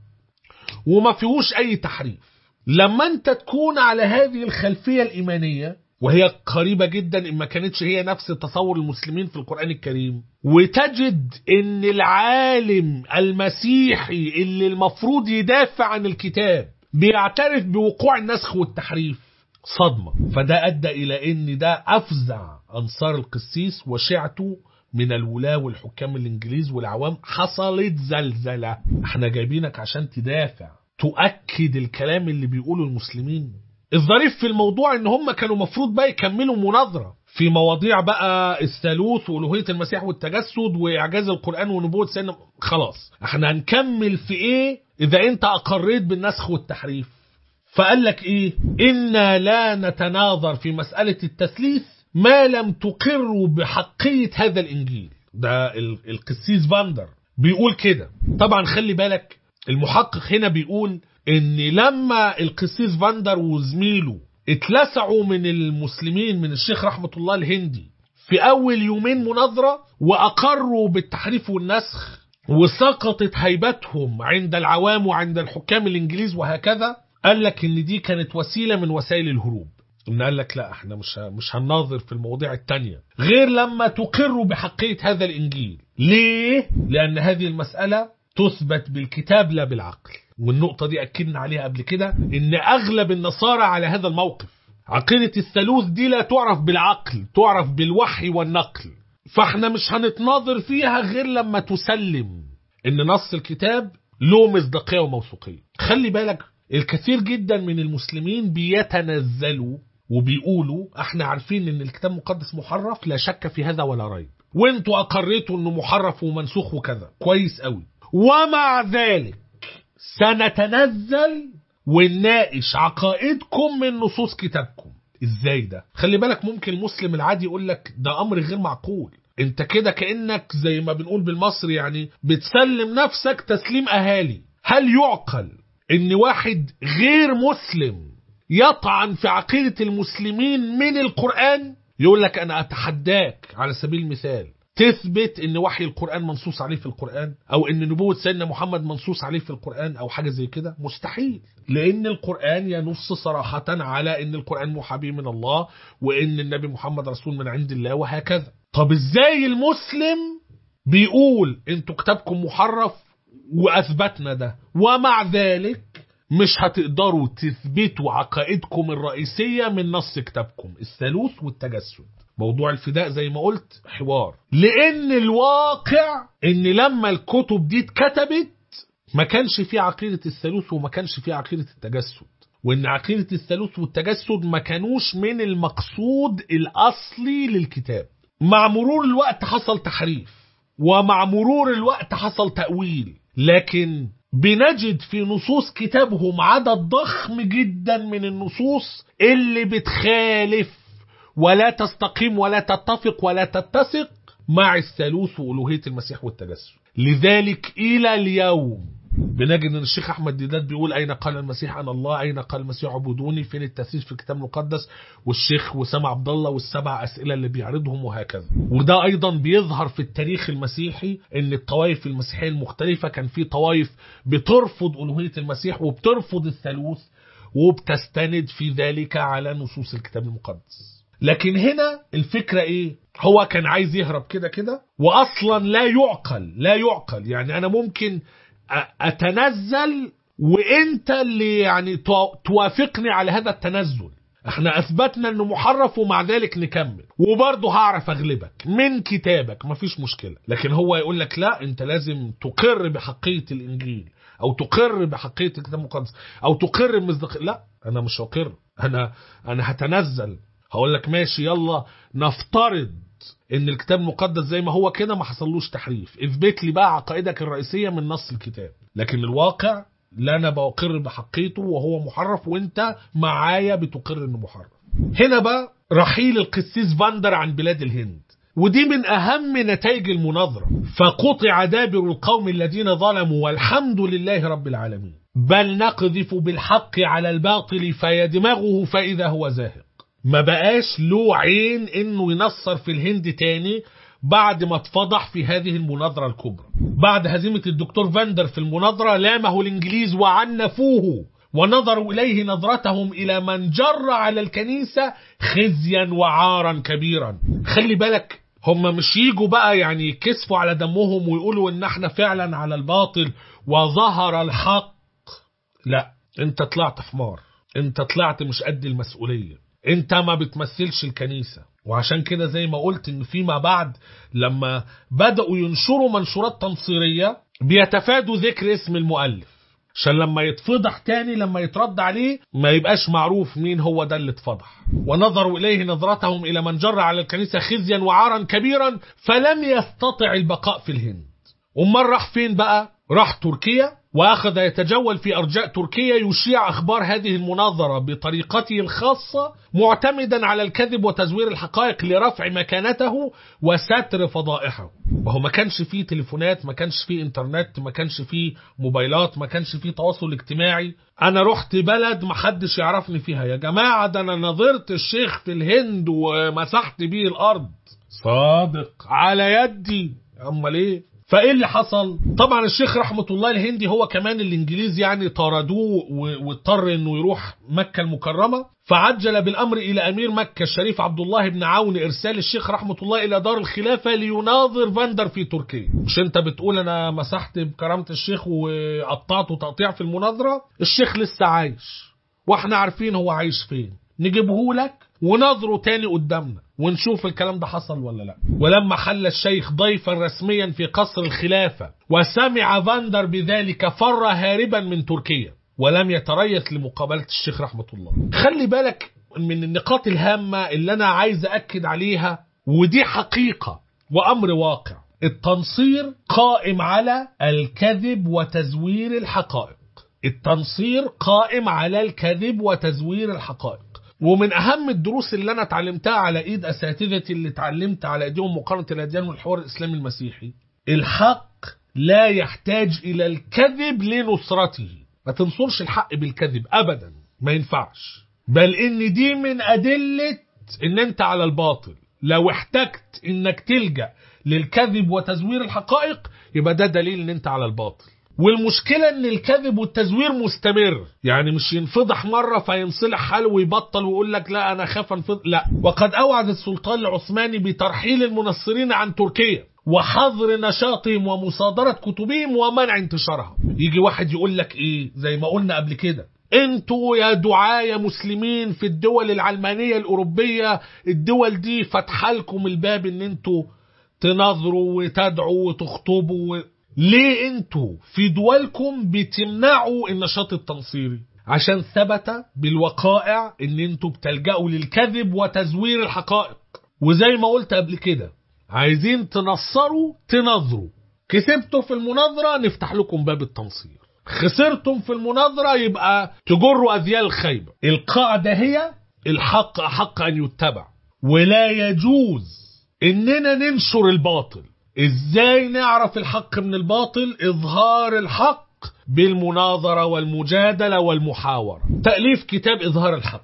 وما فيهوش أي تحريف لما أنت تكون على هذه الخلفية الإيمانية وهي قريبة جدا إن ما كانتش هي نفس تصور المسلمين في القرآن الكريم وتجد إن العالم المسيحي اللي المفروض يدافع عن الكتاب بيعترف بوقوع النسخ والتحريف صدمة فده أدى إلى إن ده أفزع أنصار القسيس وشيعته من الولاة والحكام الانجليز والعوام حصلت زلزلة احنا جايبينك عشان تدافع تؤكد الكلام اللي بيقوله المسلمين الظريف في الموضوع ان هم كانوا مفروض بقى يكملوا مناظرة في مواضيع بقى الثالوث والوهية المسيح والتجسد واعجاز القرآن ونبوة سيدنا خلاص احنا هنكمل في ايه اذا انت اقريت بالنسخ والتحريف فقال لك ايه انا لا نتناظر في مسألة التثليث ما لم تقروا بحقية هذا الانجيل ده ال- القسيس فاندر بيقول كده طبعا خلي بالك المحقق هنا بيقول ان لما القسيس فاندر وزميله اتلسعوا من المسلمين من الشيخ رحمة الله الهندي في اول يومين مناظرة واقروا بالتحريف والنسخ وسقطت هيبتهم عند العوام وعند الحكام الانجليز وهكذا قال لك ان دي كانت وسيله من وسائل الهروب ان قال لك لا احنا مش مش هنناظر في المواضيع التانية غير لما تقروا بحقية هذا الانجيل ليه لان هذه المسألة تثبت بالكتاب لا بالعقل والنقطة دي اكدنا عليها قبل كده ان اغلب النصارى على هذا الموقف عقيدة الثالوث دي لا تعرف بالعقل تعرف بالوحي والنقل فاحنا مش هنتناظر فيها غير لما تسلم ان نص الكتاب له مصداقيه وموثوقيه خلي بالك الكثير جدا من المسلمين بيتنزلوا وبيقولوا احنا عارفين ان الكتاب المقدس محرف لا شك في هذا ولا ريب وانتوا اقريتوا انه محرف ومنسوخ وكذا كويس قوي ومع ذلك سنتنزل ونناقش عقائدكم من نصوص كتابكم ازاي ده خلي بالك ممكن المسلم العادي يقول لك ده امر غير معقول انت كده كانك زي ما بنقول بالمصري يعني بتسلم نفسك تسليم اهالي هل يعقل ان واحد غير مسلم يطعن في عقيدة المسلمين من القرآن يقول لك انا اتحداك على سبيل المثال تثبت ان وحي القرآن منصوص عليه في القرآن او ان نبوة سيدنا محمد منصوص عليه في القرآن او حاجة زي كده مستحيل لان القرآن ينص صراحة على ان القرآن موحى به من الله وان النبي محمد رسول من عند الله وهكذا طب ازاي المسلم بيقول انتوا كتابكم محرف واثبتنا ده ومع ذلك مش هتقدروا تثبتوا عقائدكم الرئيسية من نص كتابكم الثالوث والتجسد موضوع الفداء زي ما قلت حوار لان الواقع ان لما الكتب دي اتكتبت ما كانش في عقيدة الثالوث وما كانش في عقيدة التجسد وان عقيدة الثالوث والتجسد ما كانوش من المقصود الاصلي للكتاب مع مرور الوقت حصل تحريف ومع مرور الوقت حصل تأويل لكن بنجد في نصوص كتابهم عدد ضخم جدا من النصوص اللي بتخالف ولا تستقيم ولا تتفق ولا تتسق مع الثالوث وألوهية المسيح والتجسد لذلك إلى اليوم بنجد ان الشيخ احمد ديدات بيقول اين قال المسيح انا الله اين قال المسيح عبدوني فين التثليث في الكتاب المقدس والشيخ وسام عبد الله والسبع اسئله اللي بيعرضهم وهكذا وده ايضا بيظهر في التاريخ المسيحي ان الطوائف المسيحيه المختلفه كان في طوائف بترفض الوهيه المسيح وبترفض الثالوث وبتستند في ذلك على نصوص الكتاب المقدس لكن هنا الفكرة ايه هو كان عايز يهرب كده كده واصلا لا يعقل لا يعقل يعني انا ممكن اتنزل وانت اللي يعني توافقني على هذا التنزل احنا اثبتنا انه محرف ومع ذلك نكمل وبرضه هعرف اغلبك من كتابك مفيش مشكلة لكن هو يقول لك لا انت لازم تقر بحقية الانجيل او تقر بحقية الكتاب المقدس او تقر بمصداق لا انا مش هقر انا انا هتنزل هقول لك ماشي يلا نفترض ان الكتاب المقدس زي ما هو كده ما حصلوش تحريف اثبت لي بقى عقائدك الرئيسيه من نص الكتاب لكن الواقع لا انا بقر بحقيته وهو محرف وانت معايا بتقر انه محرف هنا بقى رحيل القسيس فاندر عن بلاد الهند ودي من أهم نتائج المناظرة فقطع دابر القوم الذين ظلموا والحمد لله رب العالمين بل نقذف بالحق على الباطل فيدمغه فإذا هو زاهق ما بقاش له عين انه ينصر في الهند تاني بعد ما اتفضح في هذه المناظرة الكبرى بعد هزيمة الدكتور فاندر في المناظرة لامه الانجليز وعنفوه ونظروا إليه نظرتهم إلى من جر على الكنيسة خزيا وعارا كبيرا خلي بالك هم مش يجوا بقى يعني يكسفوا على دمهم ويقولوا ان احنا فعلا على الباطل وظهر الحق لا انت طلعت حمار انت طلعت مش قد المسؤولية انت ما بتمثلش الكنيسة وعشان كده زي ما قلت ان فيما بعد لما بدأوا ينشروا منشورات تنصيرية بيتفادوا ذكر اسم المؤلف عشان لما يتفضح تاني لما يترد عليه ما يبقاش معروف مين هو ده اللي اتفضح ونظروا إليه نظرتهم إلى من جر على الكنيسة خزيا وعارا كبيرا فلم يستطع البقاء في الهند أمال راح فين بقى راح تركيا وأخذ يتجول في أرجاء تركيا يشيع أخبار هذه المناظرة بطريقته الخاصة معتمدا على الكذب وتزوير الحقائق لرفع مكانته وستر فضائحه وهو ما كانش فيه تليفونات ما كانش فيه انترنت ما كانش فيه موبايلات ما كانش فيه تواصل اجتماعي انا رحت بلد ما حدش يعرفني فيها يا جماعة ده انا نظرت الشيخ في الهند ومسحت بيه الارض صادق على يدي امال ايه فايه اللي حصل طبعا الشيخ رحمه الله الهندي هو كمان الانجليز يعني طردوه و- واضطر انه يروح مكه المكرمه فعجل بالامر الى امير مكه الشريف عبد الله بن عون ارسال الشيخ رحمه الله الى دار الخلافه ليناظر فاندر في تركيا مش انت بتقول انا مسحت بكرامه الشيخ وقطعته تقطيع في المناظره الشيخ لسه عايش واحنا عارفين هو عايش فين نجيبه لك ونظره تاني قدامنا ونشوف الكلام ده حصل ولا لا ولما حل الشيخ ضيفا رسميا في قصر الخلافة وسمع فاندر بذلك فر هاربا من تركيا ولم يتريث لمقابلة الشيخ رحمة الله خلي بالك من النقاط الهامة اللي أنا عايز أكد عليها ودي حقيقة وأمر واقع التنصير قائم على الكذب وتزوير الحقائق التنصير قائم على الكذب وتزوير الحقائق ومن اهم الدروس اللي انا اتعلمتها على ايد اساتذتي اللي اتعلمت على ايديهم مقارنه الاديان والحوار الاسلامي المسيحي الحق لا يحتاج الى الكذب لنصرته ما تنصرش الحق بالكذب ابدا ما ينفعش بل ان دي من ادله ان انت على الباطل لو احتجت انك تلجا للكذب وتزوير الحقائق يبقى ده دليل ان انت على الباطل والمشكلة ان الكذب والتزوير مستمر يعني مش ينفضح مرة فينصلح حاله ويبطل ويقول لك لا انا خاف انفضح لا وقد اوعد السلطان العثماني بترحيل المنصرين عن تركيا وحظر نشاطهم ومصادرة كتبهم ومنع انتشارها يجي واحد يقول لك ايه زي ما قلنا قبل كده انتوا يا دعاة يا مسلمين في الدول العلمانية الاوروبية الدول دي فتحلكم الباب ان انتوا تناظروا وتدعوا وتخطبوا و... ليه انتوا في دولكم بتمنعوا النشاط التنصيري عشان ثبت بالوقائع ان انتوا بتلجأوا للكذب وتزوير الحقائق وزي ما قلت قبل كده عايزين تنصروا تنظروا كسبتوا في المناظرة نفتح لكم باب التنصير خسرتم في المناظرة يبقى تجروا أذيال الخيبة القاعدة هي الحق أحق أن يتبع ولا يجوز إننا ننشر الباطل ازاي نعرف الحق من الباطل اظهار الحق بالمناظرة والمجادلة والمحاورة تأليف كتاب اظهار الحق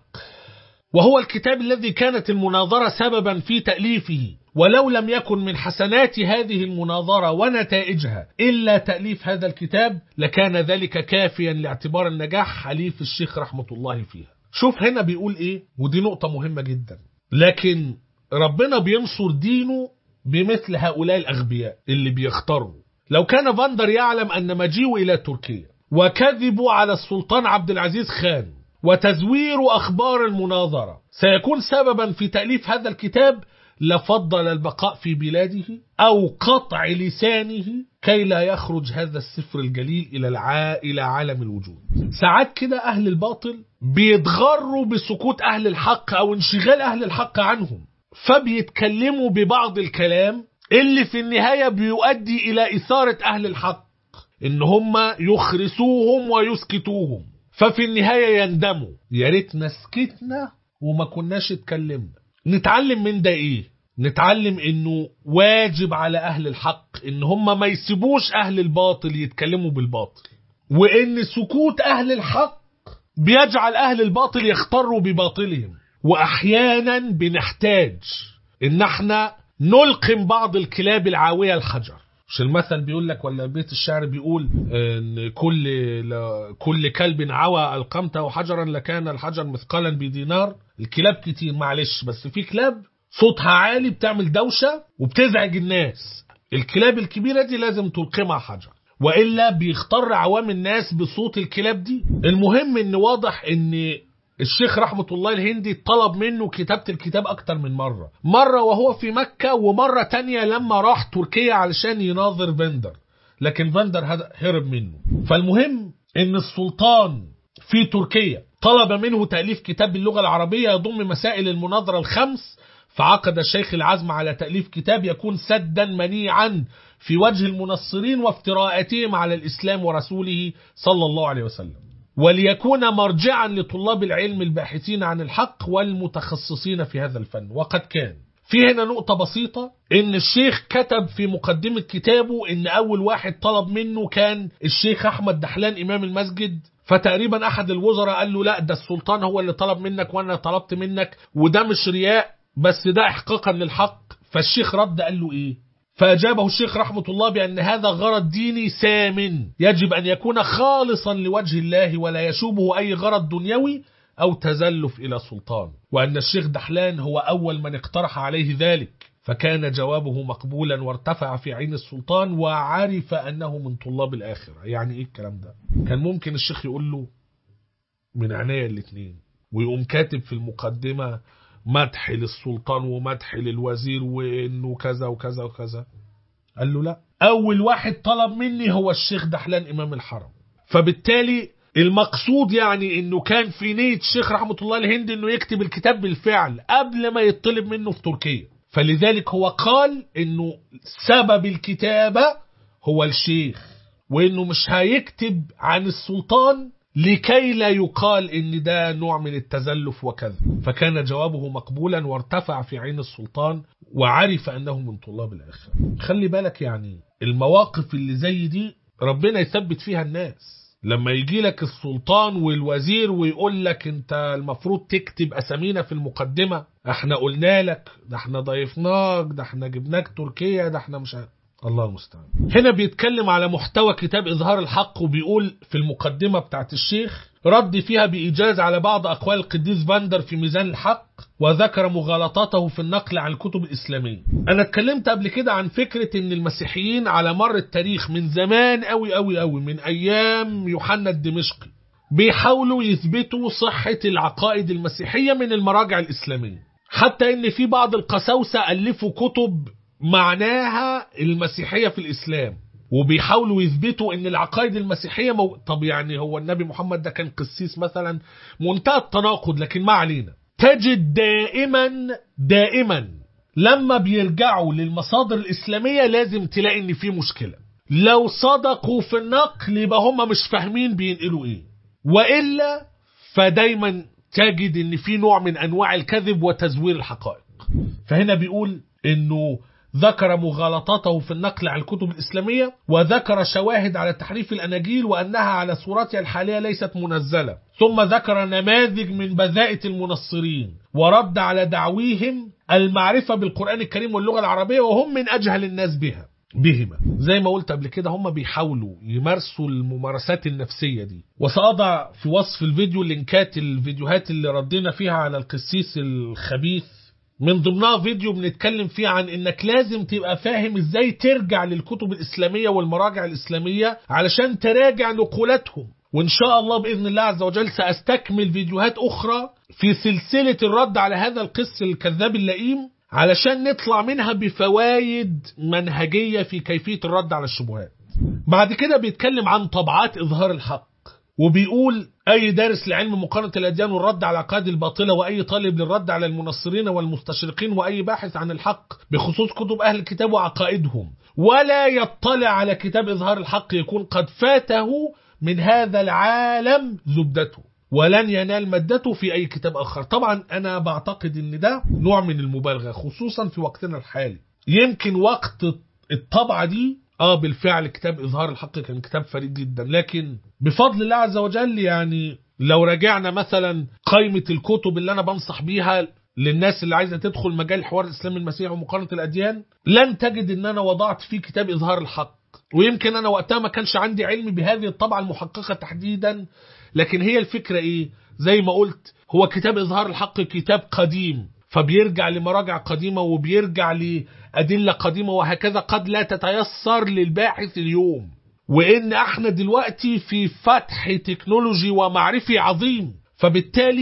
وهو الكتاب الذي كانت المناظرة سببا في تأليفه ولو لم يكن من حسنات هذه المناظرة ونتائجها إلا تأليف هذا الكتاب لكان ذلك كافيا لاعتبار النجاح حليف الشيخ رحمة الله فيها شوف هنا بيقول ايه ودي نقطة مهمة جدا لكن ربنا بينصر دينه بمثل هؤلاء الأغبياء اللي بيختاروا لو كان فاندر يعلم أن مجيئه إلى تركيا وكذبوا على السلطان عبد العزيز خان وتزوير أخبار المناظرة سيكون سببا في تأليف هذا الكتاب لفضل البقاء في بلاده أو قطع لسانه كي لا يخرج هذا السفر الجليل إلى الع... إلى عالم الوجود ساعات كده أهل الباطل بيتغروا بسكوت أهل الحق أو انشغال أهل الحق عنهم فبيتكلموا ببعض الكلام اللي في النهاية بيؤدي إلى إثارة أهل الحق إن هم يخرسوهم ويسكتوهم ففي النهاية يندموا يا ريتنا سكتنا وما كناش اتكلمنا نتعلم من ده إيه نتعلم إنه واجب على أهل الحق إن هم ما يسيبوش أهل الباطل يتكلموا بالباطل وإن سكوت أهل الحق بيجعل أهل الباطل يختروا بباطلهم واحيانا بنحتاج ان احنا نلقم بعض الكلاب العاويه الحجر مش المثل بيقول لك ولا بيت الشعر بيقول ان كل كل كلب عوى القمته حجرا لكان الحجر مثقالا بدينار الكلاب كتير معلش بس في كلاب صوتها عالي بتعمل دوشه وبتزعج الناس الكلاب الكبيره دي لازم تلقمها حجر والا بيختار عوام الناس بصوت الكلاب دي المهم ان واضح ان الشيخ رحمة الله الهندي طلب منه كتابة الكتاب أكتر من مرة مرة وهو في مكة ومرة تانية لما راح تركيا علشان يناظر فندر لكن فندر هد- هرب منه فالمهم ان السلطان في تركيا طلب منه تأليف كتاب باللغة العربية يضم مسائل المناظرة الخمس فعقد الشيخ العزم على تأليف كتاب يكون سدا منيعا في وجه المنصرين وافتراءاتهم على الإسلام ورسوله صلى الله عليه وسلم وليكون مرجعا لطلاب العلم الباحثين عن الحق والمتخصصين في هذا الفن وقد كان في هنا نقطة بسيطة إن الشيخ كتب في مقدمة كتابه إن أول واحد طلب منه كان الشيخ أحمد دحلان إمام المسجد فتقريبا أحد الوزراء قال له لا ده السلطان هو اللي طلب منك وأنا طلبت منك وده مش رياء بس ده إحقاقا للحق فالشيخ رد قال له إيه فأجابه الشيخ رحمة الله بأن هذا غرض ديني سامن يجب أن يكون خالصا لوجه الله ولا يشوبه أي غرض دنيوي أو تزلف إلى سلطان وأن الشيخ دحلان هو أول من اقترح عليه ذلك فكان جوابه مقبولا وارتفع في عين السلطان وعرف أنه من طلاب الآخرة يعني إيه الكلام ده كان ممكن الشيخ يقول له من عينيا الاتنين ويقوم كاتب في المقدمة مدح للسلطان ومدح للوزير وانه كذا وكذا وكذا قال له لا اول واحد طلب مني هو الشيخ دحلان امام الحرم فبالتالي المقصود يعني انه كان في نية الشيخ رحمة الله الهندي انه يكتب الكتاب بالفعل قبل ما يطلب منه في تركيا فلذلك هو قال انه سبب الكتابة هو الشيخ وانه مش هيكتب عن السلطان لكي لا يقال ان ده نوع من التزلف وكذا فكان جوابه مقبولا وارتفع في عين السلطان وعرف انه من طلاب الاخره خلي بالك يعني المواقف اللي زي دي ربنا يثبت فيها الناس لما يجي لك السلطان والوزير ويقول لك انت المفروض تكتب اسامينا في المقدمه احنا قلنا لك ده احنا ضيفناك ده احنا جبناك تركيا ده احنا مش عارف الله المستعان هنا بيتكلم على محتوى كتاب إظهار الحق وبيقول في المقدمة بتاعت الشيخ رد فيها بإيجاز على بعض أقوال القديس فاندر في ميزان الحق وذكر مغالطاته في النقل عن الكتب الإسلامية أنا اتكلمت قبل كده عن فكرة أن المسيحيين على مر التاريخ من زمان أوي أوي أوي من أيام يوحنا الدمشقي بيحاولوا يثبتوا صحة العقائد المسيحية من المراجع الإسلامية حتى ان في بعض القساوسة ألفوا كتب معناها المسيحية في الإسلام وبيحاولوا يثبتوا ان العقائد المسيحية مو... طب يعني هو النبي محمد ده كان قسيس مثلا منتهى التناقض لكن ما علينا تجد دائما دائما لما بيرجعوا للمصادر الإسلامية لازم تلاقي ان في مشكلة لو صدقوا في النقل يبقى هم مش فاهمين بينقلوا ايه وإلا فدايما تجد ان في نوع من انواع الكذب وتزوير الحقائق فهنا بيقول انه ذكر مغالطاته في النقل عن الكتب الإسلامية وذكر شواهد على تحريف الأناجيل وأنها على صورتها الحالية ليست منزلة ثم ذكر نماذج من بذائة المنصرين ورد على دعويهم المعرفة بالقرآن الكريم واللغة العربية وهم من أجهل الناس بها بهما زي ما قلت قبل كده هم بيحاولوا يمارسوا الممارسات النفسية دي وسأضع في وصف الفيديو لينكات الفيديوهات اللي ردينا فيها على القسيس الخبيث من ضمنها فيديو بنتكلم فيه عن انك لازم تبقى فاهم ازاي ترجع للكتب الاسلامية والمراجع الاسلامية علشان تراجع نقولاتهم وان شاء الله باذن الله عز وجل ساستكمل فيديوهات اخرى في سلسلة الرد على هذا القس الكذاب اللئيم علشان نطلع منها بفوايد منهجية في كيفية الرد على الشبهات بعد كده بيتكلم عن طبعات إظهار الحق وبيقول أي دارس لعلم مقارنة الأديان والرد على العقائد الباطلة وأي طالب للرد على المنصرين والمستشرقين وأي باحث عن الحق بخصوص كتب أهل الكتاب وعقائدهم ولا يطلع على كتاب إظهار الحق يكون قد فاته من هذا العالم زبدته ولن ينال مادته في أي كتاب آخر طبعا أنا بعتقد أن ده نوع من المبالغة خصوصا في وقتنا الحالي يمكن وقت الطبعة دي اه بالفعل كتاب اظهار الحق كان كتاب فريد جدا لكن بفضل الله عز وجل يعني لو راجعنا مثلا قائمة الكتب اللي انا بنصح بيها للناس اللي عايزة تدخل مجال حوار الاسلام المسيحي ومقارنة الاديان لن تجد ان انا وضعت فيه كتاب اظهار الحق ويمكن انا وقتها ما كانش عندي علم بهذه الطبعة المحققة تحديدا لكن هي الفكرة ايه زي ما قلت هو كتاب اظهار الحق كتاب قديم فبيرجع لمراجع قديمة وبيرجع لأدلة قديمة وهكذا قد لا تتيسر للباحث اليوم وإن احنا دلوقتي في فتح تكنولوجي ومعرفي عظيم فبالتالي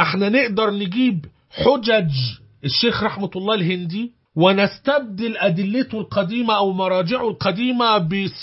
احنا نقدر نجيب حجج الشيخ رحمة الله الهندي ونستبدل أدلته القديمة أو مراجعه القديمة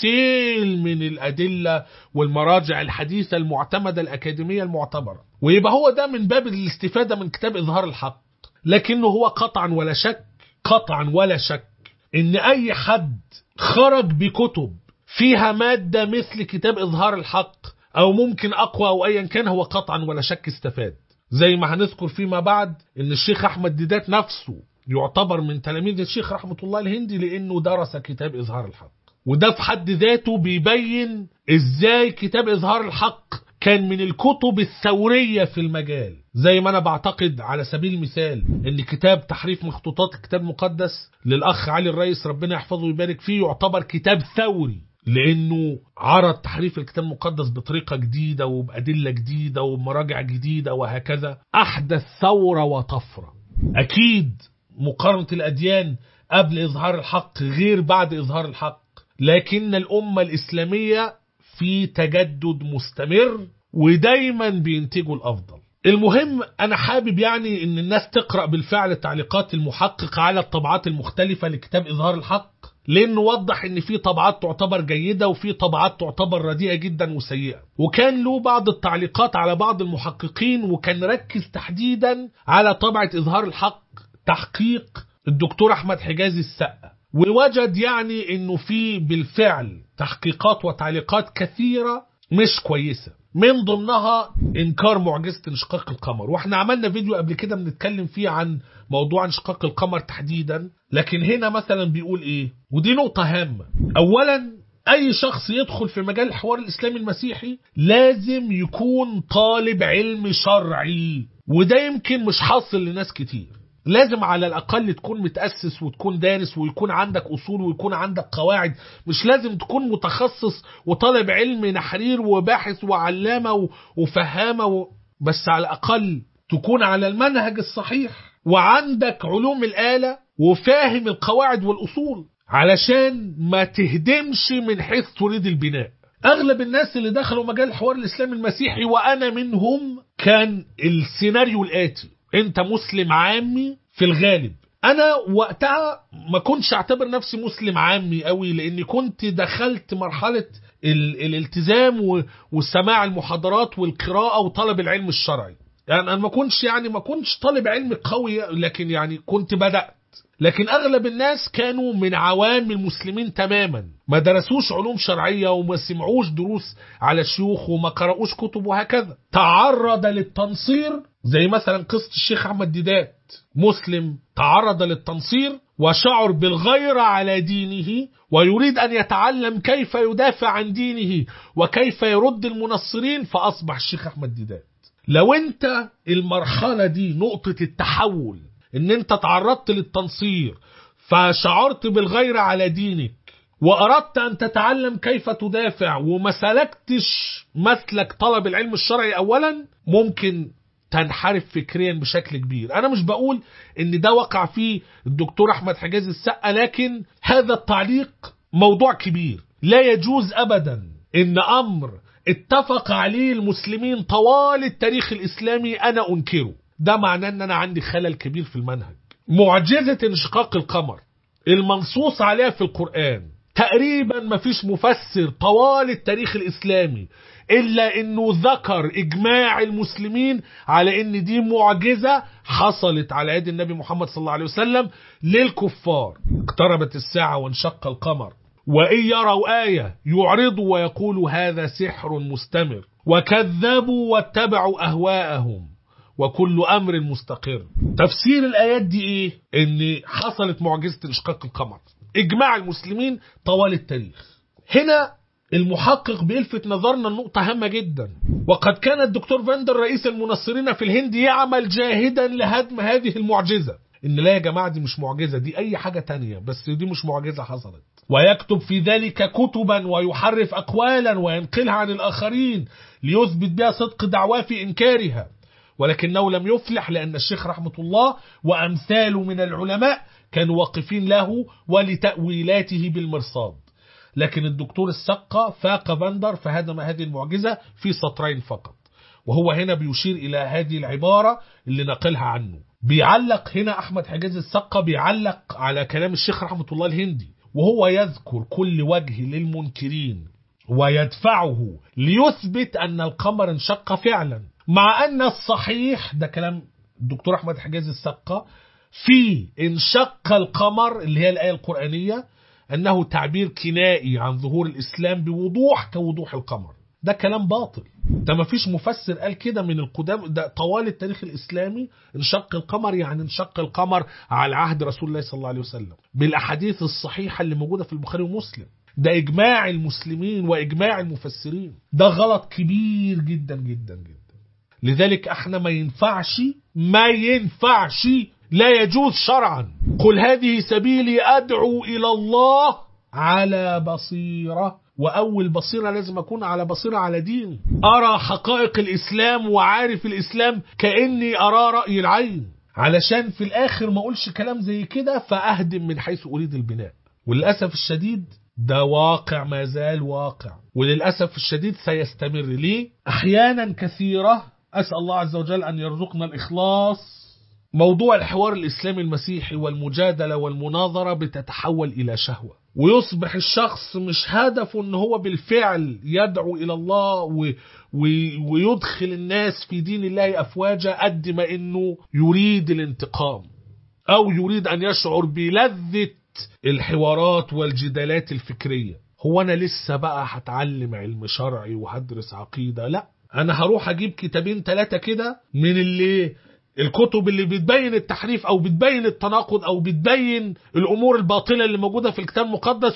بسيل من الأدلة والمراجع الحديثة المعتمدة الأكاديمية المعتبرة ويبقى هو ده من باب الاستفادة من كتاب إظهار الحق لكنه هو قطعا ولا شك قطعا ولا شك إن أي حد خرج بكتب فيها مادة مثل كتاب إظهار الحق أو ممكن أقوى أو أيا كان هو قطعا ولا شك استفاد زي ما هنذكر فيما بعد إن الشيخ أحمد ديدات نفسه يعتبر من تلاميذ الشيخ رحمة الله الهندي لأنه درس كتاب إظهار الحق وده في حد ذاته بيبين إزاي كتاب إظهار الحق كان من الكتب الثورية في المجال زي ما أنا بعتقد على سبيل المثال إن كتاب تحريف مخطوطات الكتاب المقدس للأخ علي الرئيس ربنا يحفظه ويبارك فيه يعتبر كتاب ثوري لانه عرض تحريف الكتاب المقدس بطريقه جديده وبادله جديده وبمراجع جديده وهكذا احدث ثوره وطفره اكيد مقارنه الاديان قبل اظهار الحق غير بعد اظهار الحق لكن الامه الاسلاميه في تجدد مستمر ودايما بينتجوا الافضل المهم انا حابب يعني ان الناس تقرا بالفعل تعليقات المحقق على الطبعات المختلفه لكتاب اظهار الحق لانه وضح ان في طبعات تعتبر جيده وفي طبعات تعتبر رديئه جدا وسيئه وكان له بعض التعليقات على بعض المحققين وكان ركز تحديدا على طبعه اظهار الحق تحقيق الدكتور احمد حجازي السقا ووجد يعني انه في بالفعل تحقيقات وتعليقات كثيره مش كويسه من ضمنها انكار معجزه انشقاق القمر واحنا عملنا فيديو قبل كده بنتكلم فيه عن موضوع انشقاق القمر تحديدا لكن هنا مثلا بيقول ايه ودي نقطه هامه اولا اي شخص يدخل في مجال الحوار الاسلامي المسيحي لازم يكون طالب علم شرعي وده يمكن مش حاصل لناس كتير لازم على الأقل تكون متأسس وتكون دارس ويكون عندك أصول ويكون عندك قواعد مش لازم تكون متخصص وطالب علم نحرير وباحث وعلامة وفهامة و... بس على الأقل تكون على المنهج الصحيح وعندك علوم الآلة وفاهم القواعد والأصول علشان ما تهدمش من حيث تريد البناء اغلب الناس اللي دخلوا مجال الحوار الاسلامي المسيحي وانا منهم كان السيناريو الاتي انت مسلم عامي في الغالب انا وقتها ما كنتش اعتبر نفسي مسلم عامي قوي لاني كنت دخلت مرحله ال الالتزام والسماع المحاضرات والقراءه وطلب العلم الشرعي يعني انا ما كنتش يعني ما كنتش طالب علم قوي لكن يعني كنت بدات لكن اغلب الناس كانوا من عوام المسلمين تماما ما درسوش علوم شرعيه وما سمعوش دروس على شيوخ وما قرأوش كتب وهكذا تعرض للتنصير زي مثلا قصه الشيخ احمد ديدات مسلم تعرض للتنصير وشعر بالغيرة على دينه ويريد أن يتعلم كيف يدافع عن دينه وكيف يرد المنصرين فأصبح الشيخ أحمد ديدات لو أنت المرحلة دي نقطة التحول ان انت تعرضت للتنصير فشعرت بالغيرة على دينك واردت ان تتعلم كيف تدافع وما سلكتش مسلك طلب العلم الشرعي اولا ممكن تنحرف فكريا بشكل كبير انا مش بقول ان ده وقع فيه الدكتور احمد حجازي السقا لكن هذا التعليق موضوع كبير لا يجوز ابدا ان امر اتفق عليه المسلمين طوال التاريخ الاسلامي انا انكره ده معناه ان انا عندي خلل كبير في المنهج معجزة انشقاق القمر المنصوص عليها في القرآن تقريبا ما فيش مفسر طوال التاريخ الإسلامي إلا أنه ذكر إجماع المسلمين على أن دي معجزة حصلت على يد النبي محمد صلى الله عليه وسلم للكفار اقتربت الساعة وانشق القمر وإن يروا آية يعرضوا ويقولوا هذا سحر مستمر وكذبوا واتبعوا أهواءهم وكل امر مستقر تفسير الايات دي ايه ان حصلت معجزه انشقاق القمر اجماع المسلمين طوال التاريخ هنا المحقق بيلفت نظرنا لنقطة هامة جدا وقد كان الدكتور فاندر رئيس المنصرين في الهند يعمل جاهدا لهدم هذه المعجزة ان لا يا جماعة دي مش معجزة دي اي حاجة تانية بس دي مش معجزة حصلت ويكتب في ذلك كتبا ويحرف اقوالا وينقلها عن الاخرين ليثبت بها صدق دعواه في انكارها ولكنه لم يفلح لأن الشيخ رحمة الله وأمثاله من العلماء كانوا واقفين له ولتأويلاته بالمرصاد لكن الدكتور السقا فاق بندر فهدم هذه المعجزة في سطرين فقط وهو هنا بيشير إلى هذه العبارة اللي نقلها عنه بيعلق هنا أحمد حجاز السقا بيعلق على كلام الشيخ رحمة الله الهندي وهو يذكر كل وجه للمنكرين ويدفعه ليثبت أن القمر انشق فعلا مع أن الصحيح ده كلام الدكتور أحمد حجاز السقا في انشق القمر اللي هي الآية القرآنية أنه تعبير كنائي عن ظهور الإسلام بوضوح كوضوح القمر ده كلام باطل ده ما فيش مفسر قال كده من القدام ده طوال التاريخ الإسلامي انشق القمر يعني انشق القمر على عهد رسول الله صلى الله عليه وسلم بالأحاديث الصحيحة اللي موجودة في البخاري ومسلم ده إجماع المسلمين وإجماع المفسرين ده غلط كبير جدا جدا جدا لذلك احنا ما ينفعش ما ينفعش لا يجوز شرعا قل هذه سبيلي أدعو إلى الله على بصيرة وأول بصيرة لازم أكون على بصيرة على ديني أرى حقائق الإسلام وعارف الإسلام كأني أرى رأي العين علشان في الآخر ما أقولش كلام زي كده فأهدم من حيث أريد البناء وللأسف الشديد ده واقع ما زال واقع وللأسف الشديد سيستمر ليه أحيانا كثيرة أسأل الله عز وجل أن يرزقنا الإخلاص موضوع الحوار الإسلامي المسيحي والمجادلة والمناظرة بتتحول إلى شهوة ويصبح الشخص مش هدفه ان هو بالفعل يدعو الى الله و... و... ويدخل الناس في دين الله افواجا قد ما انه يريد الانتقام او يريد ان يشعر بلذة الحوارات والجدالات الفكرية هو انا لسه بقى هتعلم علم شرعي وهدرس عقيدة لا انا هروح اجيب كتابين ثلاثة كده من اللي الكتب اللي بتبين التحريف او بتبين التناقض او بتبين الامور الباطله اللي موجوده في الكتاب المقدس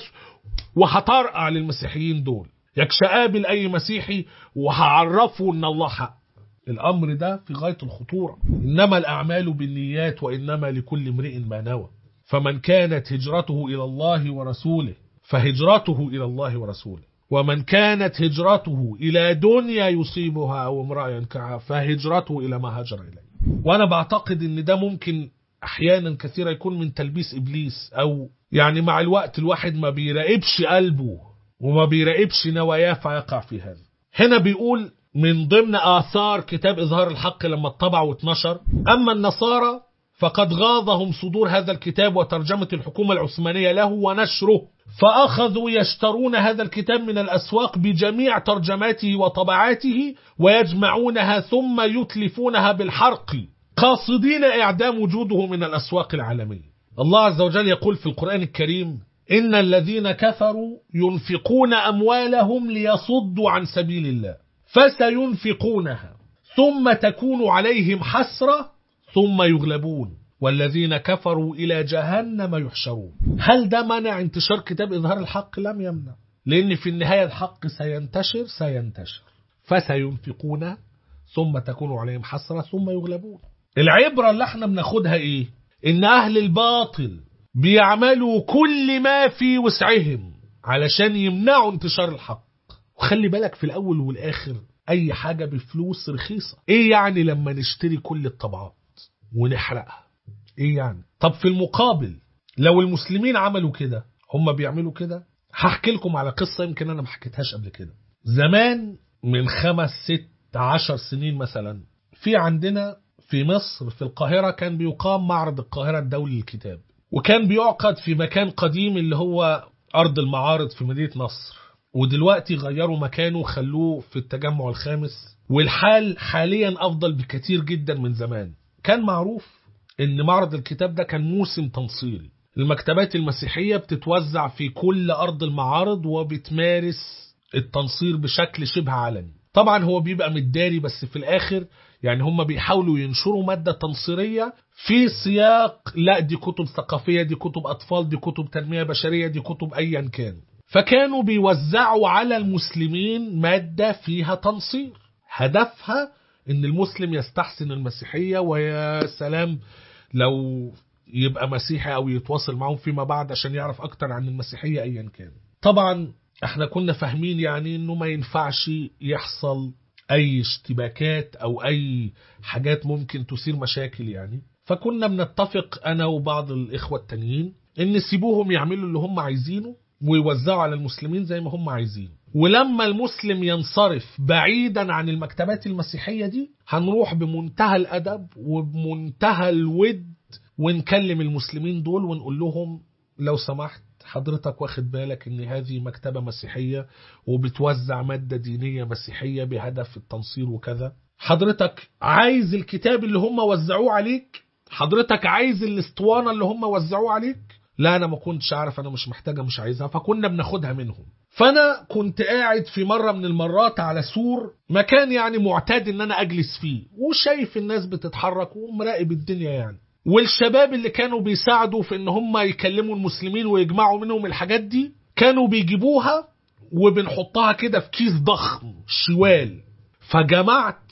وهطرقع للمسيحيين دول يكش قابل اي مسيحي وهعرفه ان الله حق الامر ده في غايه الخطوره انما الاعمال بالنيات وانما لكل امرئ ما نوى فمن كانت هجرته الى الله ورسوله فهجرته الى الله ورسوله ومن كانت هجرته الى دنيا يصيبها او امراه ينكحها فهجرته الى ما هاجر اليه وانا بعتقد ان ده ممكن احيانا كثيرة يكون من تلبيس ابليس او يعني مع الوقت الواحد ما بيراقبش قلبه وما بيراقبش نواياه فيقع في هذا هنا بيقول من ضمن آثار كتاب إظهار الحق لما اتطبع واتنشر أما النصارى فقد غاضهم صدور هذا الكتاب وترجمة الحكومة العثمانية له ونشره فأخذوا يشترون هذا الكتاب من الأسواق بجميع ترجماته وطبعاته ويجمعونها ثم يتلفونها بالحرق قاصدين إعدام وجوده من الأسواق العالمية الله عز وجل يقول في القرآن الكريم إن الذين كفروا ينفقون أموالهم ليصدوا عن سبيل الله فسينفقونها ثم تكون عليهم حسرة ثم يغلبون والذين كفروا إلى جهنم يحشرون هل ده منع انتشار كتاب إظهار الحق لم يمنع لأن في النهاية الحق سينتشر سينتشر فسينفقون ثم تكون عليهم حسرة ثم يغلبون العبرة اللي احنا بناخدها ايه ان اهل الباطل بيعملوا كل ما في وسعهم علشان يمنعوا انتشار الحق وخلي بالك في الاول والاخر اي حاجة بفلوس رخيصة ايه يعني لما نشتري كل الطبعات ونحرقها ايه يعني طب في المقابل لو المسلمين عملوا كده هم بيعملوا كده هحكي لكم على قصة يمكن انا ما حكيتهاش قبل كده زمان من خمس ست عشر سنين مثلا في عندنا في مصر في القاهرة كان بيقام معرض القاهرة الدولي للكتاب وكان بيعقد في مكان قديم اللي هو أرض المعارض في مدينة نصر ودلوقتي غيروا مكانه خلوه في التجمع الخامس والحال حاليا أفضل بكثير جدا من زمان كان معروف ان معرض الكتاب ده كان موسم تنصيري المكتبات المسيحية بتتوزع في كل أرض المعارض وبتمارس التنصير بشكل شبه علني طبعا هو بيبقى متداري بس في الآخر يعني هم بيحاولوا ينشروا مادة تنصيرية في سياق لا دي كتب ثقافية دي كتب أطفال دي كتب تنمية بشرية دي كتب أيا كان فكانوا بيوزعوا على المسلمين مادة فيها تنصير هدفها ان المسلم يستحسن المسيحية ويا سلام لو يبقى مسيحي او يتواصل معهم فيما بعد عشان يعرف اكتر عن المسيحية ايا كان طبعا احنا كنا فاهمين يعني انه ما ينفعش يحصل اي اشتباكات او اي حاجات ممكن تثير مشاكل يعني فكنا بنتفق انا وبعض الاخوة التانيين ان سيبوهم يعملوا اللي هم عايزينه ويوزعوا على المسلمين زي ما هم عايزين ولما المسلم ينصرف بعيدا عن المكتبات المسيحية دي هنروح بمنتهى الأدب وبمنتهى الود ونكلم المسلمين دول ونقول لهم لو سمحت حضرتك واخد بالك ان هذه مكتبة مسيحية وبتوزع مادة دينية مسيحية بهدف التنصير وكذا حضرتك عايز الكتاب اللي هم وزعوه عليك حضرتك عايز الاسطوانة اللي هم وزعوه عليك لا انا ما كنتش عارف انا مش محتاجة مش عايزها فكنا بناخدها منهم فانا كنت قاعد في مرة من المرات على سور مكان يعني معتاد ان انا اجلس فيه وشايف الناس بتتحرك ومراقب الدنيا يعني والشباب اللي كانوا بيساعدوا في ان هم يكلموا المسلمين ويجمعوا منهم الحاجات دي كانوا بيجيبوها وبنحطها كده في كيس ضخم شوال فجمعت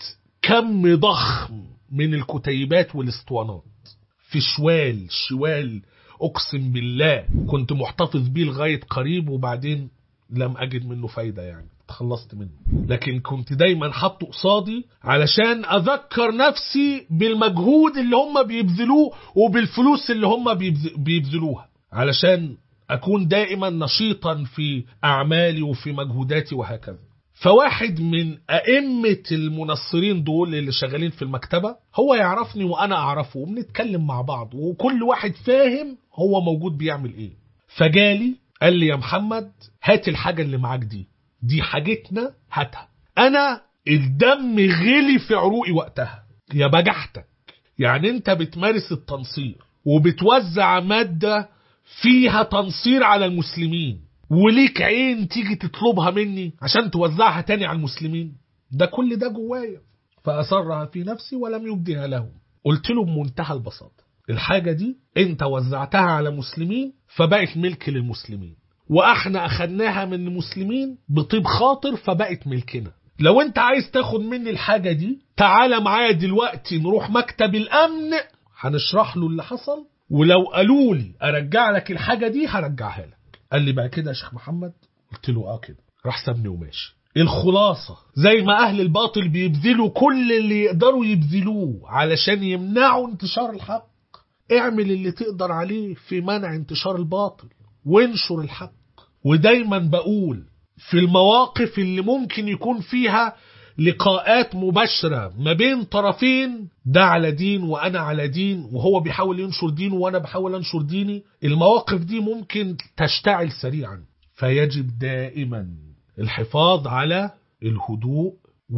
كم ضخم من الكتيبات والاسطوانات في شوال شوال اقسم بالله كنت محتفظ بيه لغايه قريب وبعدين لم اجد منه فايده يعني تخلصت منه لكن كنت دايما حاطه قصادي علشان اذكر نفسي بالمجهود اللي هم بيبذلوه وبالفلوس اللي هم بيبذ- بيبذلوها علشان اكون دائما نشيطا في اعمالي وفي مجهوداتي وهكذا فواحد من أئمة المنصرين دول اللي شغالين في المكتبة هو يعرفني وأنا أعرفه وبنتكلم مع بعض وكل واحد فاهم هو موجود بيعمل إيه فجالي قال لي يا محمد هات الحاجة اللي معاك دي دي حاجتنا هاتها أنا الدم غلي في عروقي وقتها يا بجحتك يعني أنت بتمارس التنصير وبتوزع مادة فيها تنصير على المسلمين وليك عين تيجي تطلبها مني عشان توزعها تاني على المسلمين ده كل ده جوايا فأسرها في نفسي ولم يبدها لهم قلت له بمنتهى البساطة الحاجة دي انت وزعتها على مسلمين فبقت ملك للمسلمين واحنا اخدناها من المسلمين بطيب خاطر فبقت ملكنا لو انت عايز تاخد مني الحاجة دي تعالى معايا دلوقتي نروح مكتب الامن هنشرح له اللي حصل ولو قالوا لي ارجع لك الحاجة دي هرجعها لك قال لي بقى كده يا شيخ محمد قلت له اه كده راح سابني وماشي الخلاصة زي ما أهل الباطل بيبذلوا كل اللي يقدروا يبذلوه علشان يمنعوا انتشار الحق اعمل اللي تقدر عليه في منع انتشار الباطل وانشر الحق ودايما بقول في المواقف اللي ممكن يكون فيها لقاءات مباشرة ما بين طرفين ده على دين وأنا على دين وهو بيحاول ينشر دينه وأنا بحاول أنشر ديني المواقف دي ممكن تشتعل سريعا فيجب دائما الحفاظ على الهدوء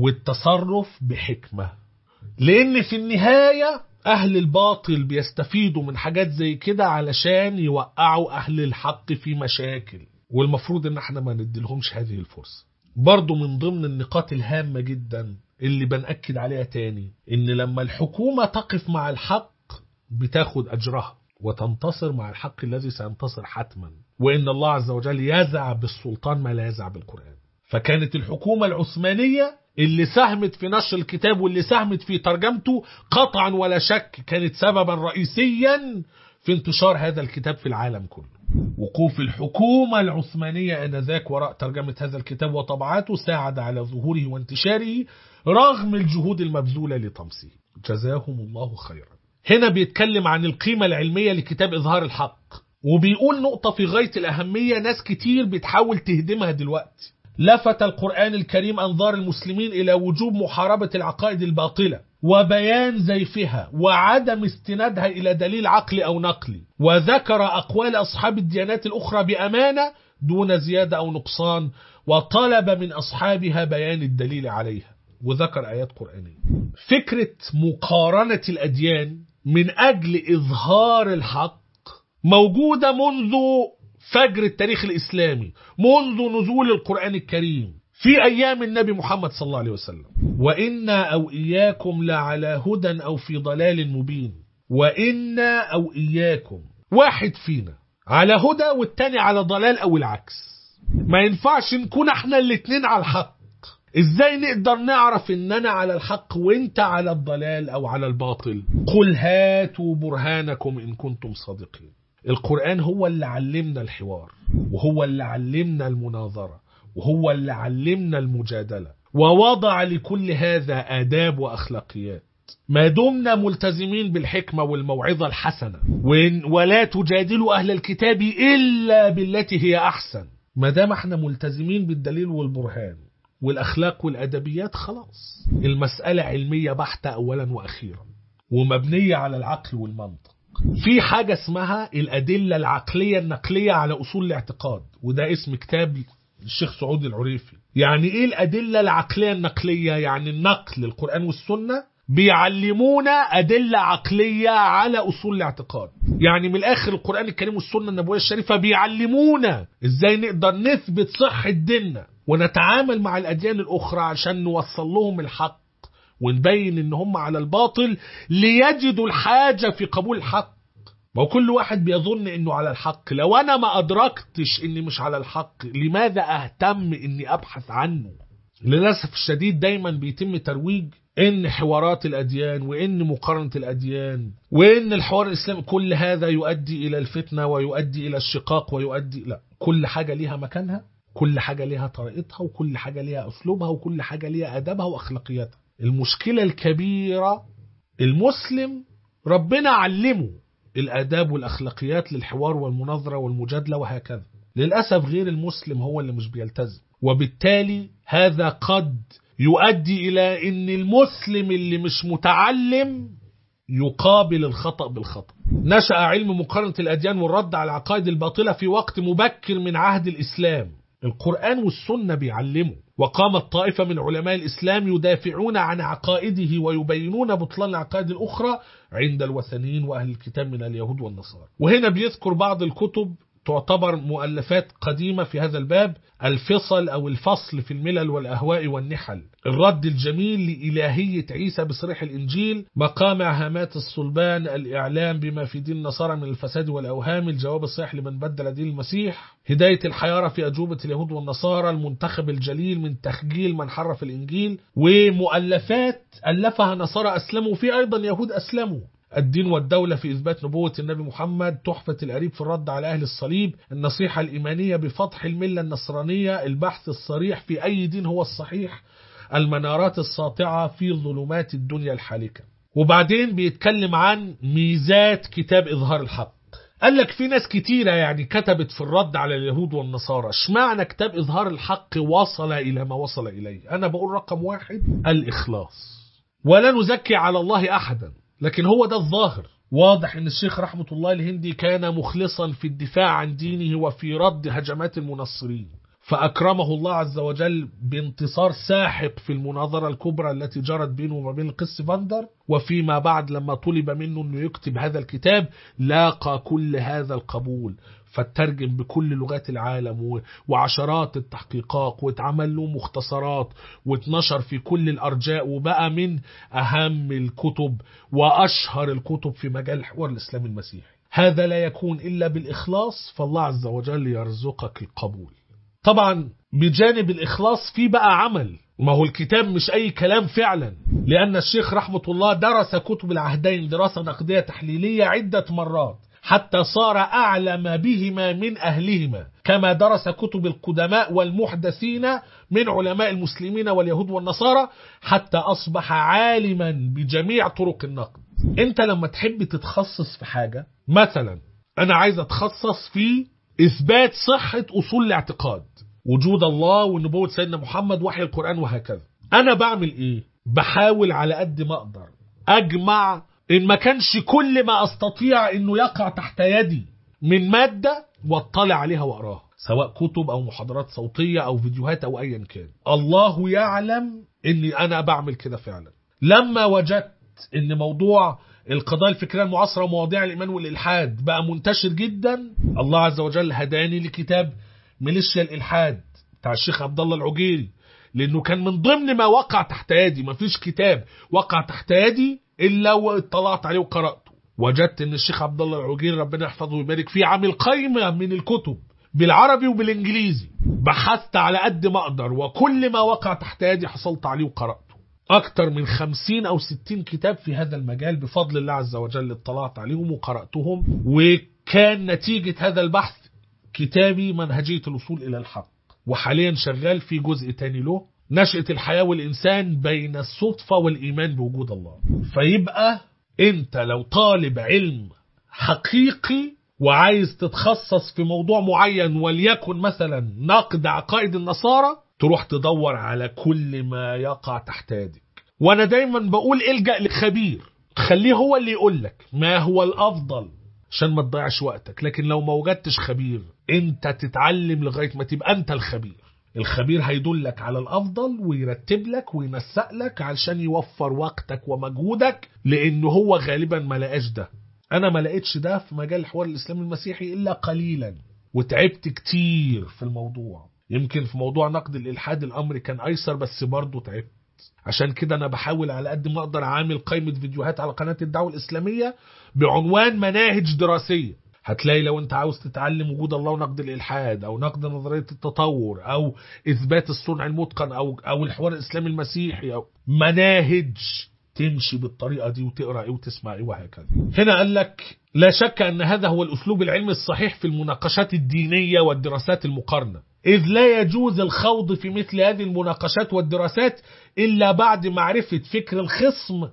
والتصرف بحكمة لأن في النهاية أهل الباطل بيستفيدوا من حاجات زي كده علشان يوقعوا أهل الحق في مشاكل والمفروض ان احنا ما نديلهمش هذه الفرصة برضو من ضمن النقاط الهامة جدا اللي بنأكد عليها تاني ان لما الحكومة تقف مع الحق بتاخد أجرها وتنتصر مع الحق الذي سينتصر حتما وإن الله عز وجل يزع بالسلطان ما لا يزع بالقرآن فكانت الحكومة العثمانية اللي ساهمت في نشر الكتاب واللي ساهمت في ترجمته قطعا ولا شك كانت سببا رئيسيا في انتشار هذا الكتاب في العالم كله وقوف الحكومة العثمانية آنذاك وراء ترجمة هذا الكتاب وطبعاته ساعد على ظهوره وانتشاره رغم الجهود المبذولة لطمسه جزاهم الله خيرا هنا بيتكلم عن القيمة العلمية لكتاب إظهار الحق وبيقول نقطة في غاية الأهمية ناس كتير بتحاول تهدمها دلوقتي لفت القرآن الكريم أنظار المسلمين إلى وجوب محاربة العقائد الباطلة وبيان زيفها وعدم استنادها إلى دليل عقلي أو نقلي وذكر أقوال أصحاب الديانات الأخرى بأمانة دون زيادة أو نقصان وطلب من أصحابها بيان الدليل عليها وذكر آيات قرآنية فكرة مقارنة الأديان من أجل إظهار الحق موجودة منذ فجر التاريخ الإسلامي منذ نزول القرآن الكريم في أيام النبي محمد صلى الله عليه وسلم وإنا أو إياكم لعلى هدى أو في ضلال مبين وإنا أو إياكم واحد فينا على هدى والتاني على ضلال أو العكس ما ينفعش نكون احنا الاتنين على الحق ازاي نقدر نعرف ان انا على الحق وانت على الضلال او على الباطل قل هاتوا برهانكم ان كنتم صادقين القرآن هو اللي علمنا الحوار وهو اللي علمنا المناظرة وهو اللي علمنا المجادلة ووضع لكل هذا آداب وأخلاقيات ما دمنا ملتزمين بالحكمة والموعظة الحسنة وإن ولا تجادلوا أهل الكتاب إلا بالتي هي أحسن ما دام احنا ملتزمين بالدليل والبرهان والاخلاق والادبيات خلاص المساله علميه بحته اولا واخيرا ومبنيه على العقل والمنطق في حاجه اسمها الادله العقليه النقليه على اصول الاعتقاد وده اسم كتاب الشيخ سعود العريفي يعني ايه الادله العقليه النقليه يعني النقل القران والسنه بيعلمونا أدلة عقلية على أصول الاعتقاد يعني من الآخر القرآن الكريم والسنة النبوية الشريفة بيعلمونا إزاي نقدر نثبت صحة ديننا ونتعامل مع الأديان الأخرى عشان نوصل لهم الحق ونبين إن هم على الباطل ليجدوا الحاجة في قبول الحق ما هو كل واحد بيظن انه على الحق لو انا ما ادركتش اني مش على الحق لماذا اهتم اني ابحث عنه للاسف الشديد دايما بيتم ترويج ان حوارات الاديان وان مقارنه الاديان وان الحوار الاسلامي كل هذا يؤدي الى الفتنه ويؤدي الى الشقاق ويؤدي لا كل حاجه ليها مكانها كل حاجه ليها طريقتها وكل حاجه ليها اسلوبها وكل حاجه ليها ادبها واخلاقياتها المشكله الكبيره المسلم ربنا علمه الاداب والاخلاقيات للحوار والمناظره والمجادله وهكذا للاسف غير المسلم هو اللي مش بيلتزم وبالتالي هذا قد يؤدي إلى أن المسلم اللي مش متعلم يقابل الخطأ بالخطأ نشأ علم مقارنة الأديان والرد على العقائد الباطلة في وقت مبكر من عهد الإسلام القرآن والسنة بيعلموا وقامت طائفة من علماء الإسلام يدافعون عن عقائده ويبينون بطلان العقائد الأخرى عند الوثنيين وأهل الكتاب من اليهود والنصارى وهنا بيذكر بعض الكتب تعتبر مؤلفات قديمة في هذا الباب الفصل أو الفصل في الملل والأهواء والنحل الرد الجميل لإلهية عيسى بصريح الإنجيل مقامع هامات الصلبان الإعلام بما في دين النصارى من الفساد والأوهام الجواب الصحيح لمن بدل دين المسيح هداية الحيارى في أجوبة اليهود والنصارى المنتخب الجليل من تخجيل من حرف الإنجيل ومؤلفات ألفها نصارى أسلموا في أيضا يهود أسلموا الدين والدولة في إثبات نبوة النبي محمد تحفة الأريب في الرد على أهل الصليب النصيحة الإيمانية بفتح الملة النصرانية البحث الصريح في أي دين هو الصحيح المنارات الساطعة في ظلمات الدنيا الحالكة وبعدين بيتكلم عن ميزات كتاب إظهار الحق قال لك في ناس كتيرة يعني كتبت في الرد على اليهود والنصارى اشمعنى كتاب إظهار الحق وصل إلى ما وصل إليه أنا بقول رقم واحد الإخلاص ولا نزكي على الله أحدا لكن هو ده الظاهر واضح ان الشيخ رحمة الله الهندي كان مخلصا في الدفاع عن دينه وفي رد هجمات المنصرين فأكرمه الله عز وجل بانتصار ساحق في المناظرة الكبرى التي جرت بينه وبين القس فاندر وفيما بعد لما طلب منه أنه يكتب هذا الكتاب لاقى كل هذا القبول فترجم بكل لغات العالم وعشرات التحقيقات واتعمل له مختصرات واتنشر في كل الأرجاء وبقى من أهم الكتب وأشهر الكتب في مجال الحوار الإسلامي المسيحي هذا لا يكون إلا بالإخلاص فالله عز وجل يرزقك القبول طبعا بجانب الإخلاص في بقى عمل ما هو الكتاب مش أي كلام فعلا لأن الشيخ رحمة الله درس كتب العهدين دراسة نقدية تحليلية عدة مرات حتى صار أعلم بهما من أهلهما كما درس كتب القدماء والمحدثين من علماء المسلمين واليهود والنصارى حتى أصبح عالما بجميع طرق النقد انت لما تحب تتخصص في حاجة مثلا أنا عايز أتخصص في إثبات صحة أصول الاعتقاد وجود الله ونبوة سيدنا محمد وحي القرآن وهكذا أنا بعمل إيه بحاول على قد ما أقدر أجمع إن ما كانش كل ما أستطيع إنه يقع تحت يدي من مادة واطلع عليها وأقراها سواء كتب أو محاضرات صوتية أو فيديوهات أو أيا كان الله يعلم إني أنا بعمل كده فعلا لما وجدت إن موضوع القضايا الفكرية المعاصرة ومواضيع الإيمان والإلحاد بقى منتشر جدا الله عز وجل هداني لكتاب ميليشيا الإلحاد بتاع الشيخ عبد الله العجيري لأنه كان من ضمن ما وقع تحت يدي ما فيش كتاب وقع تحت يدي إلا واطلعت عليه وقرأته وجدت إن الشيخ عبد الله العجيري ربنا يحفظه ويبارك فيه عامل قائمة من الكتب بالعربي وبالإنجليزي بحثت على قد ما أقدر وكل ما وقع تحت يدي حصلت عليه وقرأته أكثر من خمسين أو ستين كتاب في هذا المجال بفضل الله عز وجل اطلعت عليهم وقرأتهم وكان نتيجة هذا البحث كتابي منهجية الوصول إلى الحق وحاليا شغال في جزء تاني له نشأة الحياة والإنسان بين الصدفة والإيمان بوجود الله فيبقى أنت لو طالب علم حقيقي وعايز تتخصص في موضوع معين وليكن مثلا نقد عقائد النصارى تروح تدور على كل ما يقع تحت يدك وانا دايما بقول الجأ لخبير خليه هو اللي يقول لك ما هو الافضل عشان ما تضيعش وقتك لكن لو ما وجدتش خبير انت تتعلم لغايه ما تبقى انت الخبير الخبير هيدلك على الافضل ويرتب لك وينسق لك علشان يوفر وقتك ومجهودك لانه هو غالبا ما لقاش ده انا ما لقيتش ده في مجال الحوار الاسلامي المسيحي الا قليلا وتعبت كتير في الموضوع يمكن في موضوع نقد الالحاد الامر كان ايسر بس برضه تعبت عشان كده انا بحاول على قد ما اقدر اعمل قائمه فيديوهات على قناه الدعوه الاسلاميه بعنوان مناهج دراسيه هتلاقي لو انت عاوز تتعلم وجود الله ونقد الالحاد او نقد نظريه التطور او اثبات الصنع المتقن او او الحوار الاسلامي المسيحي او مناهج تمشي بالطريقه دي وتقرا ايه وتسمع ايه وهكذا. هنا قال لك لا شك ان هذا هو الاسلوب العلمي الصحيح في المناقشات الدينيه والدراسات المقارنه. إذ لا يجوز الخوض في مثل هذه المناقشات والدراسات إلا بعد معرفة فكر الخصم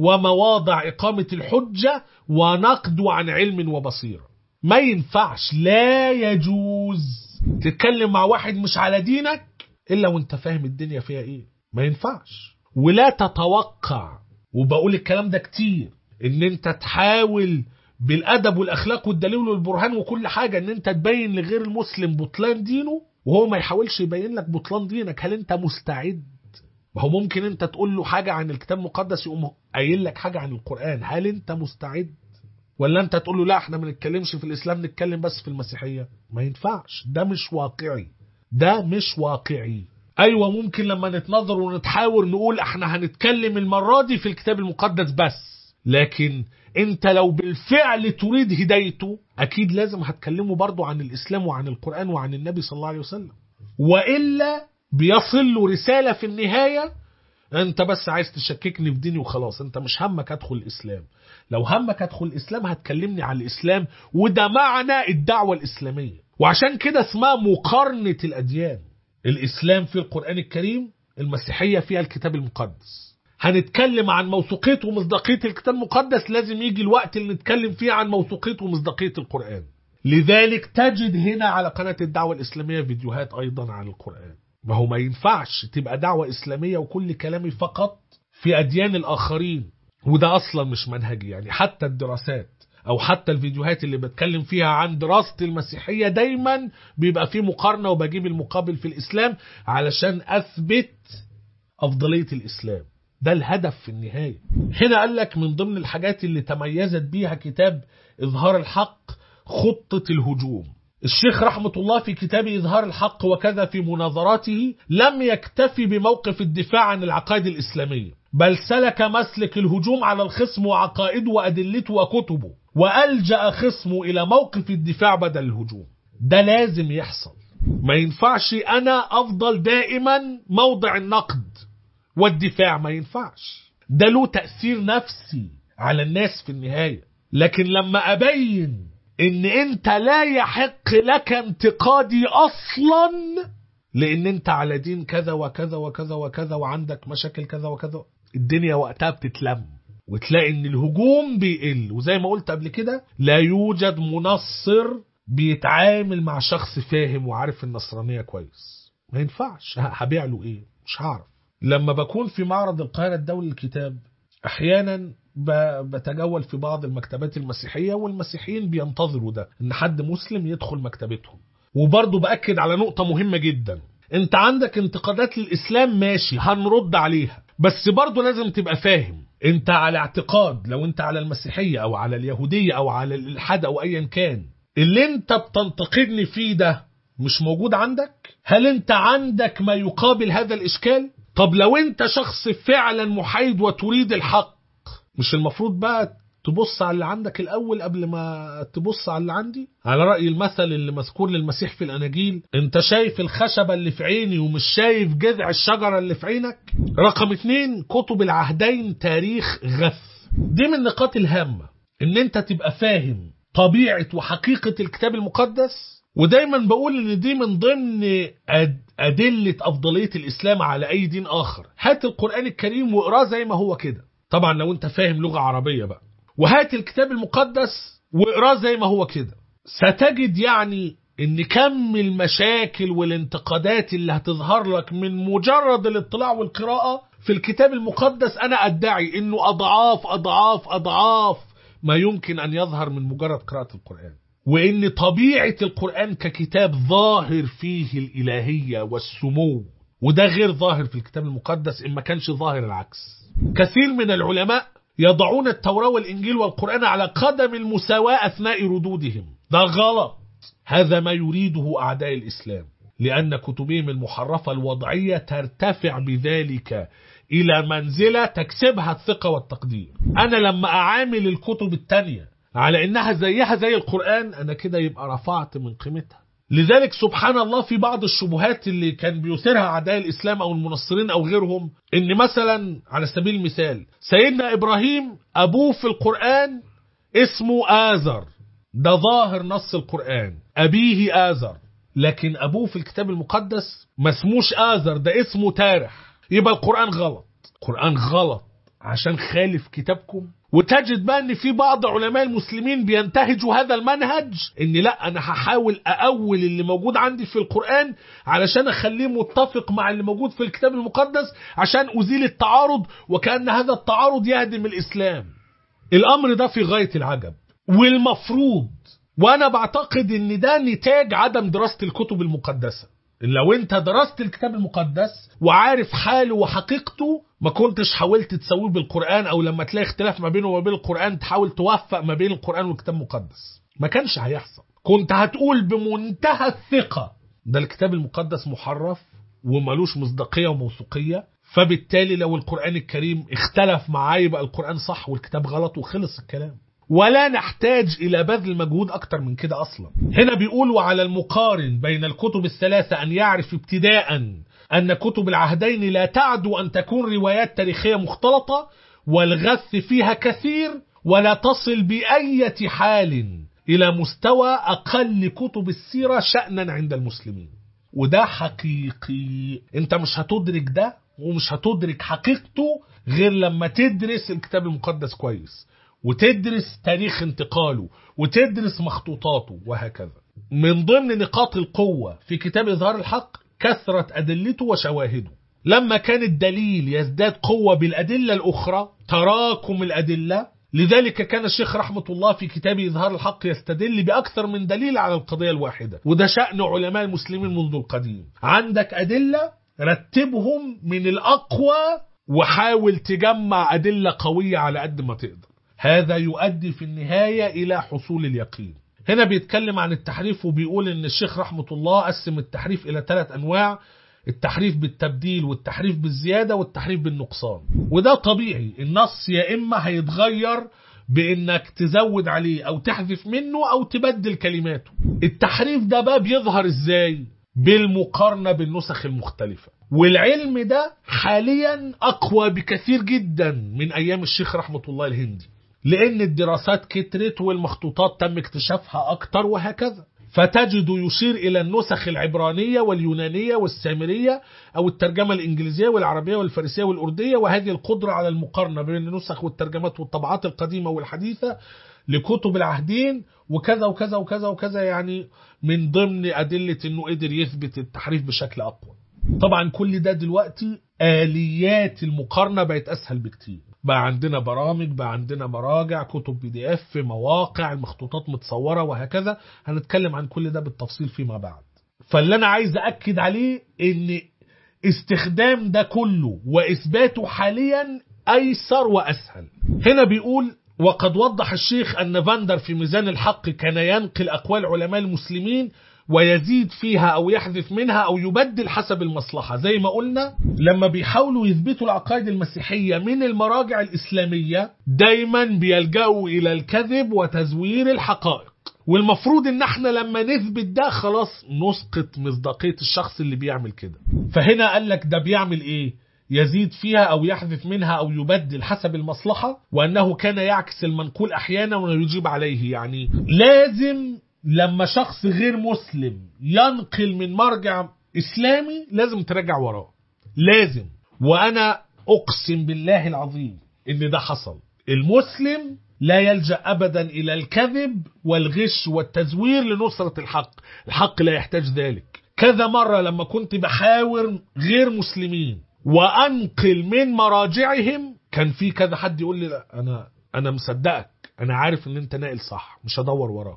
ومواضع إقامة الحجة ونقد عن علم وبصيرة ما ينفعش لا يجوز تتكلم مع واحد مش على دينك إلا وانت فاهم الدنيا فيها إيه ما ينفعش ولا تتوقع وبقول الكلام ده كتير ان انت تحاول بالادب والاخلاق والدليل والبرهان وكل حاجه ان انت تبين لغير المسلم بطلان دينه وهو ما يحاولش يبين لك بطلان دينك هل انت مستعد ما هو ممكن انت تقول له حاجه عن الكتاب المقدس يقوم قايل لك حاجه عن القران هل انت مستعد ولا انت تقول له لا احنا ما نتكلمش في الاسلام نتكلم بس في المسيحيه ما ينفعش ده مش واقعي ده مش واقعي ايوه ممكن لما نتنظر ونتحاور نقول احنا هنتكلم المره دي في الكتاب المقدس بس لكن انت لو بالفعل تريد هدايته اكيد لازم هتكلمه برضو عن الاسلام وعن القران وعن النبي صلى الله عليه وسلم والا بيصل له رساله في النهايه انت بس عايز تشككني في ديني وخلاص انت مش همك ادخل الاسلام لو همك ادخل الاسلام هتكلمني عن الاسلام وده معنى الدعوه الاسلاميه وعشان كده اسمها مقارنه الاديان الاسلام في القران الكريم المسيحيه فيها الكتاب المقدس هنتكلم عن موثوقيه ومصداقيه الكتاب المقدس لازم يجي الوقت اللي نتكلم فيه عن موثوقيه ومصداقيه القران لذلك تجد هنا على قناه الدعوه الاسلاميه فيديوهات ايضا عن القران ما هو ما ينفعش تبقى دعوه اسلاميه وكل كلامي فقط في اديان الاخرين وده اصلا مش منهجي يعني حتى الدراسات او حتى الفيديوهات اللي بتكلم فيها عن دراسة المسيحية دايما بيبقى فيه مقارنة وبجيب المقابل في الاسلام علشان اثبت افضلية الاسلام ده الهدف في النهاية هنا قال لك من ضمن الحاجات اللي تميزت بيها كتاب اظهار الحق خطة الهجوم الشيخ رحمة الله في كتاب إظهار الحق وكذا في مناظراته لم يكتفي بموقف الدفاع عن العقائد الإسلامية بل سلك مسلك الهجوم على الخصم وعقائده وأدلته وكتبه وألجأ خصمه إلى موقف الدفاع بدل الهجوم ده لازم يحصل ما ينفعش أنا أفضل دائما موضع النقد والدفاع ما ينفعش ده له تأثير نفسي على الناس في النهاية لكن لما أبين ان انت لا يحق لك انتقادي اصلا لان انت على دين كذا وكذا وكذا وكذا وعندك مشاكل كذا وكذا الدنيا وقتها بتتلم وتلاقي ان الهجوم بيقل وزي ما قلت قبل كده لا يوجد منصر بيتعامل مع شخص فاهم وعارف النصرانية كويس ما ينفعش هبيع له ايه مش هعرف لما بكون في معرض القاهرة الدولي للكتاب احيانا بتجول في بعض المكتبات المسيحية والمسيحيين بينتظروا ده ان حد مسلم يدخل مكتبتهم وبرضه بأكد على نقطة مهمة جدا انت عندك انتقادات للإسلام ماشي هنرد عليها بس برضه لازم تبقى فاهم انت على اعتقاد لو انت على المسيحية او على اليهودية او على الالحاد او ايا كان اللي انت بتنتقدني فيه ده مش موجود عندك هل انت عندك ما يقابل هذا الاشكال طب لو انت شخص فعلا محايد وتريد الحق مش المفروض بقى تبص على اللي عندك الأول قبل ما تبص على اللي عندي على رأي المثل اللي مذكور للمسيح في الأناجيل انت شايف الخشبة اللي في عيني ومش شايف جذع الشجرة اللي في عينك رقم اتنين كتب العهدين تاريخ غث دي من النقاط الهامة ان انت تبقى فاهم طبيعة وحقيقة الكتاب المقدس ودايما بقول ان دي من ضمن أدلة أفضلية الإسلام على أي دين آخر هات القرآن الكريم واقراه زي ما هو كده طبعا لو انت فاهم لغة عربية بقى وهات الكتاب المقدس واقراه زي ما هو كده ستجد يعني ان كم المشاكل والانتقادات اللي هتظهر لك من مجرد الاطلاع والقراءة في الكتاب المقدس انا ادعي انه اضعاف اضعاف اضعاف ما يمكن ان يظهر من مجرد قراءة القرآن وان طبيعة القرآن ككتاب ظاهر فيه الالهية والسمو وده غير ظاهر في الكتاب المقدس ان ما كانش ظاهر العكس كثير من العلماء يضعون التوراة والإنجيل والقرآن على قدم المساواة أثناء ردودهم ده غلط هذا ما يريده أعداء الإسلام لأن كتبهم المحرفة الوضعية ترتفع بذلك إلى منزلة تكسبها الثقة والتقدير أنا لما أعامل الكتب التانية على إنها زيها زي القرآن أنا كده يبقى رفعت من قيمتها لذلك سبحان الله في بعض الشبهات اللي كان بيثيرها أعداء الإسلام أو المنصرين أو غيرهم إن مثلا على سبيل المثال سيدنا إبراهيم أبوه في القرآن اسمه آزر ده ظاهر نص القرآن أبيه آزر لكن أبوه في الكتاب المقدس ما اسموش آزر ده اسمه تارح يبقى القرآن غلط القرآن غلط عشان خالف كتابكم وتجد بقى ان في بعض علماء المسلمين بينتهجوا هذا المنهج ان لا انا هحاول ااول اللي موجود عندي في القران علشان اخليه متفق مع اللي موجود في الكتاب المقدس عشان ازيل التعارض وكان هذا التعارض يهدم الاسلام الامر ده في غايه العجب والمفروض وانا بعتقد ان ده نتاج عدم دراسه الكتب المقدسه لو انت درست الكتاب المقدس وعارف حاله وحقيقته ما كنتش حاولت تسويه بالقرآن او لما تلاقي اختلاف ما بينه وما بين القرآن تحاول توفق ما بين القرآن والكتاب المقدس ما كانش هيحصل كنت هتقول بمنتهى الثقة ده الكتاب المقدس محرف وملوش مصداقية وموثوقية فبالتالي لو القرآن الكريم اختلف معاه يبقى القرآن صح والكتاب غلط وخلص الكلام ولا نحتاج إلى بذل مجهود أكتر من كده أصلا هنا بيقول وعلى المقارن بين الكتب الثلاثة أن يعرف ابتداء أن كتب العهدين لا تعدو أن تكون روايات تاريخية مختلطة والغث فيها كثير ولا تصل بأية حال إلى مستوى أقل كتب السيرة شأنا عند المسلمين وده حقيقي انت مش هتدرك ده ومش هتدرك حقيقته غير لما تدرس الكتاب المقدس كويس وتدرس تاريخ انتقاله وتدرس مخطوطاته وهكذا من ضمن نقاط القوة في كتاب إظهار الحق كثرة أدلته وشواهده لما كان الدليل يزداد قوة بالأدلة الأخرى تراكم الأدلة لذلك كان الشيخ رحمة الله في كتاب إظهار الحق يستدل بأكثر من دليل على القضية الواحدة وده شأن علماء المسلمين منذ القديم عندك أدلة رتبهم من الأقوى وحاول تجمع أدلة قوية على قد ما تقدر هذا يؤدي في النهاية إلى حصول اليقين هنا بيتكلم عن التحريف وبيقول ان الشيخ رحمة الله قسم التحريف الى ثلاث انواع التحريف بالتبديل والتحريف بالزيادة والتحريف بالنقصان وده طبيعي النص يا اما هيتغير بانك تزود عليه او تحذف منه او تبدل كلماته التحريف ده بقى بيظهر ازاي بالمقارنة بالنسخ المختلفة والعلم ده حاليا اقوى بكثير جدا من ايام الشيخ رحمة الله الهندي لأن الدراسات كترت والمخطوطات تم اكتشافها أكتر وهكذا فتجد يشير إلى النسخ العبرانية واليونانية والسامرية أو الترجمة الإنجليزية والعربية والفارسية والأردية وهذه القدرة على المقارنة بين النسخ والترجمات والطبعات القديمة والحديثة لكتب العهدين وكذا وكذا وكذا وكذا يعني من ضمن أدلة أنه قدر يثبت التحريف بشكل أقوى طبعا كل ده دلوقتي آليات المقارنة بقت أسهل بكتير بقى عندنا برامج بقى عندنا مراجع كتب بي دي اف مواقع المخطوطات متصورة وهكذا هنتكلم عن كل ده بالتفصيل فيما بعد فاللي انا عايز اكد عليه ان استخدام ده كله واثباته حاليا ايسر واسهل هنا بيقول وقد وضح الشيخ ان فاندر في ميزان الحق كان ينقل اقوال علماء المسلمين ويزيد فيها او يحذف منها او يبدل حسب المصلحة زي ما قلنا لما بيحاولوا يثبتوا العقائد المسيحية من المراجع الاسلامية دايما بيلجأوا الى الكذب وتزوير الحقائق والمفروض ان احنا لما نثبت ده خلاص نسقط مصداقية الشخص اللي بيعمل كده فهنا قال لك ده بيعمل ايه يزيد فيها أو يحذف منها أو يبدل حسب المصلحة وأنه كان يعكس المنقول أحيانا ويجيب عليه يعني لازم لما شخص غير مسلم ينقل من مرجع إسلامي لازم تراجع وراه لازم وأنا أقسم بالله العظيم إن ده حصل المسلم لا يلجأ أبدا إلى الكذب والغش والتزوير لنصرة الحق الحق لا يحتاج ذلك كذا مرة لما كنت بحاور غير مسلمين وأنقل من مراجعهم كان في كذا حد يقول لي لا أنا أنا مصدقك أنا عارف إن أنت ناقل صح مش هدور وراك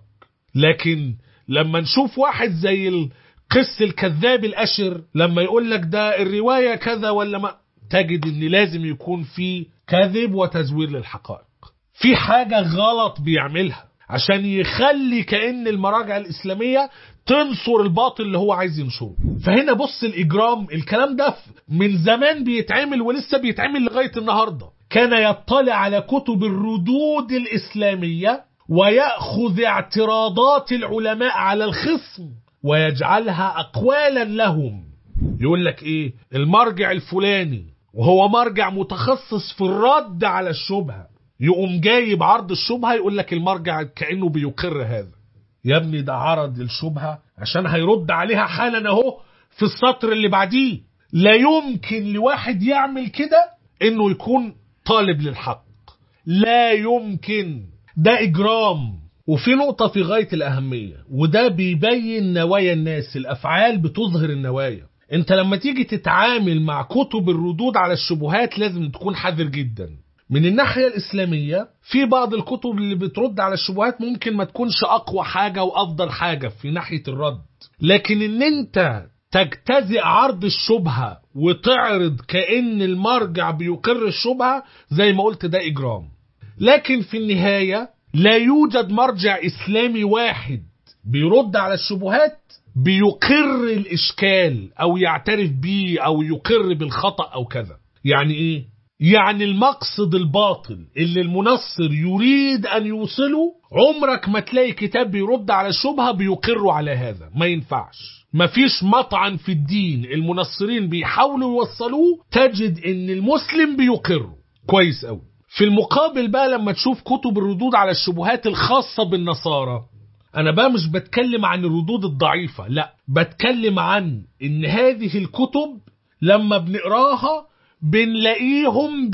لكن لما نشوف واحد زي القس الكذاب الأشر لما يقول لك ده الرواية كذا ولا ما تجد إن لازم يكون في كذب وتزوير للحقائق في حاجة غلط بيعملها عشان يخلي كأن المراجع الإسلامية تنصر الباطل اللي هو عايز ينشره فهنا بص الإجرام الكلام ده من زمان بيتعمل ولسه بيتعمل لغاية النهاردة كان يطلع على كتب الردود الإسلامية ويأخذ اعتراضات العلماء على الخصم ويجعلها أقوالا لهم يقول لك إيه المرجع الفلاني وهو مرجع متخصص في الرد على الشبهة يقوم جايب عرض الشبهة يقول لك المرجع كأنه بيقر هذا يا ابني ده عرض الشبهة عشان هيرد عليها حالا اهو في السطر اللي بعديه لا يمكن لواحد يعمل كده انه يكون طالب للحق لا يمكن ده اجرام وفي نقطة في غاية الأهمية وده بيبين نوايا الناس الأفعال بتظهر النوايا انت لما تيجي تتعامل مع كتب الردود على الشبهات لازم تكون حذر جدا من الناحية الإسلامية في بعض الكتب اللي بترد على الشبهات ممكن ما تكونش أقوى حاجة وأفضل حاجة في ناحية الرد لكن إن أنت تجتزئ عرض الشبهة وتعرض كأن المرجع بيقر الشبهة زي ما قلت ده إجرام لكن في النهاية لا يوجد مرجع إسلامي واحد بيرد على الشبهات بيقر الإشكال أو يعترف بيه أو يقر بالخطأ أو كذا يعني إيه؟ يعني المقصد الباطل اللي المنصر يريد أن يوصله عمرك ما تلاقي كتاب بيرد على الشبهة بيقر على هذا ما ينفعش مفيش مطعن في الدين المنصرين بيحاولوا يوصلوه تجد ان المسلم بيقره كويس قوي في المقابل بقى لما تشوف كتب الردود على الشبهات الخاصة بالنصارى انا بقى مش بتكلم عن الردود الضعيفة لا بتكلم عن ان هذه الكتب لما بنقراها بنلاقيهم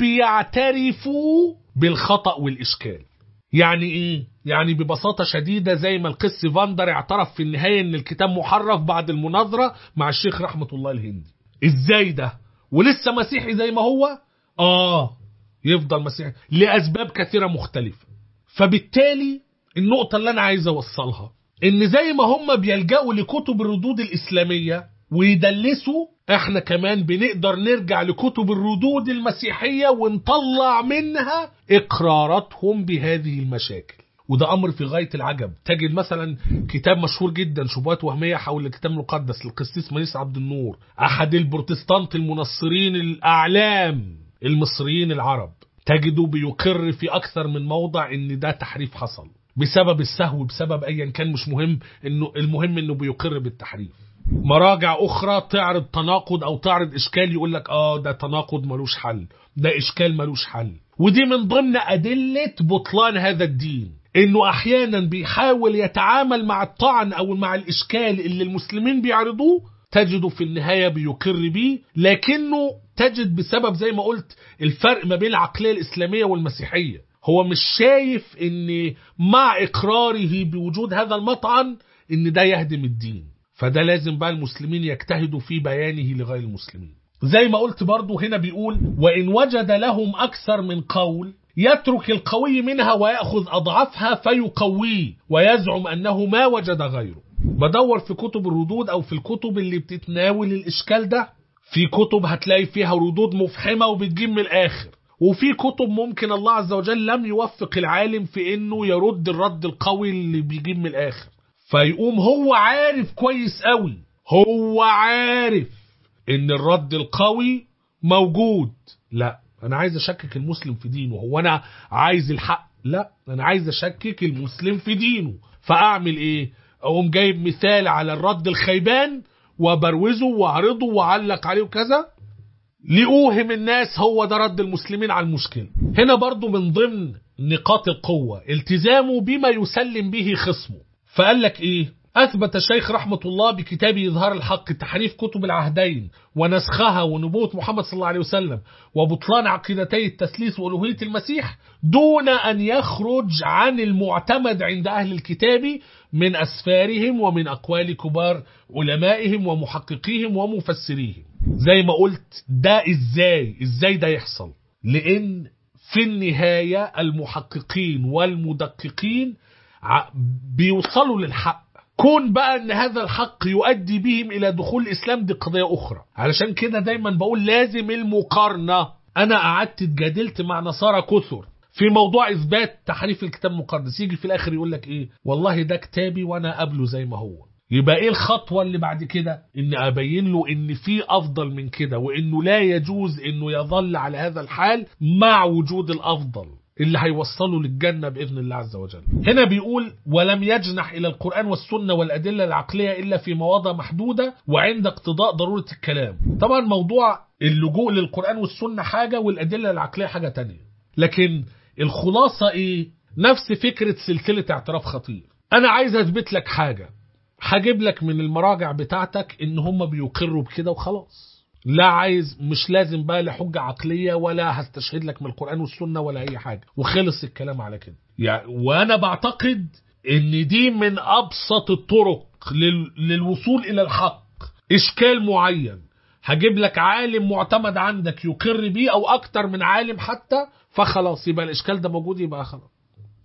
بيعترفوا بالخطأ والإشكال يعني إيه؟ يعني ببساطة شديدة زي ما القس فاندر اعترف في النهاية إن الكتاب محرف بعد المناظرة مع الشيخ رحمة الله الهندي إزاي ده؟ ولسه مسيحي زي ما هو؟ آه يفضل مسيحي لأسباب كثيرة مختلفة فبالتالي النقطة اللي أنا عايز أوصلها إن زي ما هم بيلجأوا لكتب الردود الإسلامية ويدلسوا احنا كمان بنقدر نرجع لكتب الردود المسيحية ونطلع منها اقراراتهم بهذه المشاكل وده امر في غاية العجب تجد مثلا كتاب مشهور جدا شبهات وهمية حول الكتاب المقدس للقسيس منيس عبد النور احد البروتستانت المنصرين الاعلام المصريين العرب تجده بيقر في اكثر من موضع ان ده تحريف حصل بسبب السهو بسبب ايا كان مش مهم انه المهم انه بيقر بالتحريف مراجع اخرى تعرض تناقض او تعرض اشكال يقول لك اه ده تناقض ملوش حل ده اشكال ملوش حل ودي من ضمن ادله بطلان هذا الدين انه احيانا بيحاول يتعامل مع الطعن او مع الاشكال اللي المسلمين بيعرضوه تجده في النهايه بيقر بيه لكنه تجد بسبب زي ما قلت الفرق ما بين العقليه الاسلاميه والمسيحيه هو مش شايف ان مع اقراره بوجود هذا المطعن ان ده يهدم الدين فده لازم بقى المسلمين يجتهدوا في بيانه لغير المسلمين زي ما قلت برضو هنا بيقول وإن وجد لهم أكثر من قول يترك القوي منها ويأخذ أضعفها فيقويه ويزعم أنه ما وجد غيره بدور في كتب الردود أو في الكتب اللي بتتناول الإشكال ده في كتب هتلاقي فيها ردود مفحمة وبتجيب من الآخر وفي كتب ممكن الله عز وجل لم يوفق العالم في انه يرد الرد القوي اللي بيجيب من الاخر فيقوم هو عارف كويس قوي هو عارف ان الرد القوي موجود لا انا عايز اشكك المسلم في دينه هو انا عايز الحق لا انا عايز اشكك المسلم في دينه فاعمل ايه اقوم جايب مثال على الرد الخيبان وبروزه واعرضه واعلق عليه وكذا لأوهم الناس هو ده رد المسلمين على المشكلة هنا برضو من ضمن نقاط القوة التزامه بما يسلم به خصمه فقال لك ايه أثبت الشيخ رحمة الله بكتابه إظهار الحق تحريف كتب العهدين ونسخها ونبوة محمد صلى الله عليه وسلم وبطلان عقيدتي التثليث وألوهية المسيح دون أن يخرج عن المعتمد عند أهل الكتاب من أسفارهم ومن أقوال كبار علمائهم ومحققيهم ومفسريهم زي ما قلت ده إزاي إزاي ده يحصل لأن في النهاية المحققين والمدققين ع- بيوصلوا للحق كون بقى ان هذا الحق يؤدي بهم الى دخول الاسلام دي قضيه اخرى علشان كده دايما بقول لازم المقارنه انا قعدت اتجادلت مع نصارى كثر في موضوع اثبات تحريف الكتاب المقدس يجي في الاخر يقول لك ايه والله ده كتابي وانا قابله زي ما هو يبقى ايه الخطوه اللي بعد كده ان ابين له ان في افضل من كده وانه لا يجوز انه يظل على هذا الحال مع وجود الافضل اللي هيوصله للجنة بإذن الله عز وجل هنا بيقول ولم يجنح إلى القرآن والسنة والأدلة العقلية إلا في مواضع محدودة وعند اقتضاء ضرورة الكلام طبعا موضوع اللجوء للقرآن والسنة حاجة والأدلة العقلية حاجة تانية لكن الخلاصة إيه نفس فكرة سلسلة اعتراف خطير أنا عايز أثبت لك حاجة هجيب لك من المراجع بتاعتك إن هم بيقروا بكده وخلاص لا عايز مش لازم بقى لا حجة عقلية ولا هستشهد لك من القرآن والسنة ولا أي حاجة وخلص الكلام على كده يعني وأنا بعتقد إن دي من أبسط الطرق لل... للوصول إلى الحق إشكال معين هجيب لك عالم معتمد عندك يقر بيه أو أكتر من عالم حتى فخلاص يبقى الإشكال ده موجود يبقى خلاص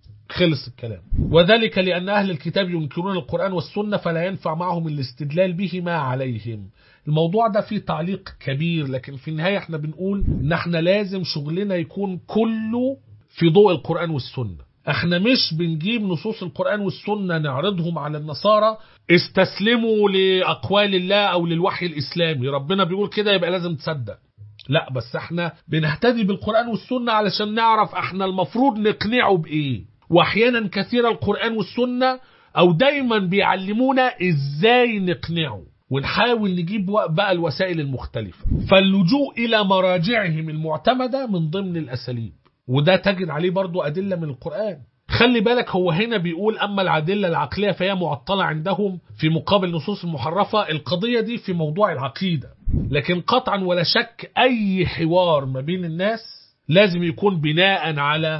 خلص الكلام وذلك لأن أهل الكتاب ينكرون القرآن والسنة فلا ينفع معهم الاستدلال بهما عليهم الموضوع ده فيه تعليق كبير لكن في النهاية احنا بنقول ان احنا لازم شغلنا يكون كله في ضوء القرآن والسنة احنا مش بنجيب نصوص القرآن والسنة نعرضهم على النصارى استسلموا لأقوال الله أو للوحي الإسلامي ربنا بيقول كده يبقى لازم تصدق لا بس احنا بنهتدي بالقرآن والسنة علشان نعرف احنا المفروض نقنعه بإيه واحيانا كثيرا القرآن والسنة او دايما بيعلمونا ازاي نقنعه ونحاول نجيب بقى الوسائل المختلفة فاللجوء إلى مراجعهم المعتمدة من ضمن الأساليب وده تجد عليه برضو أدلة من القرآن خلي بالك هو هنا بيقول أما العدلة العقلية فهي معطلة عندهم في مقابل نصوص المحرفة القضية دي في موضوع العقيدة لكن قطعا ولا شك أي حوار ما بين الناس لازم يكون بناء على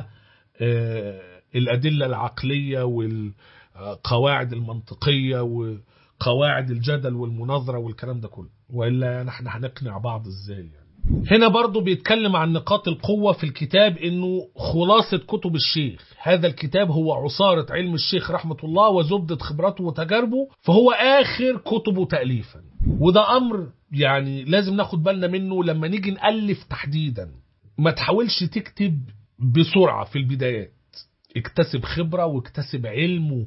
آه الأدلة العقلية والقواعد المنطقية وقواعد الجدل والمناظرة والكلام ده كله وإلا نحن هنقنع بعض إزاي يعني. هنا برضو بيتكلم عن نقاط القوة في الكتاب إنه خلاصة كتب الشيخ هذا الكتاب هو عصارة علم الشيخ رحمة الله وزبدة خبراته وتجاربه فهو آخر كتبه تأليفا وده أمر يعني لازم ناخد بالنا منه لما نيجي نألف تحديدا ما تحاولش تكتب بسرعة في البدايات اكتسب خبرة واكتسب علم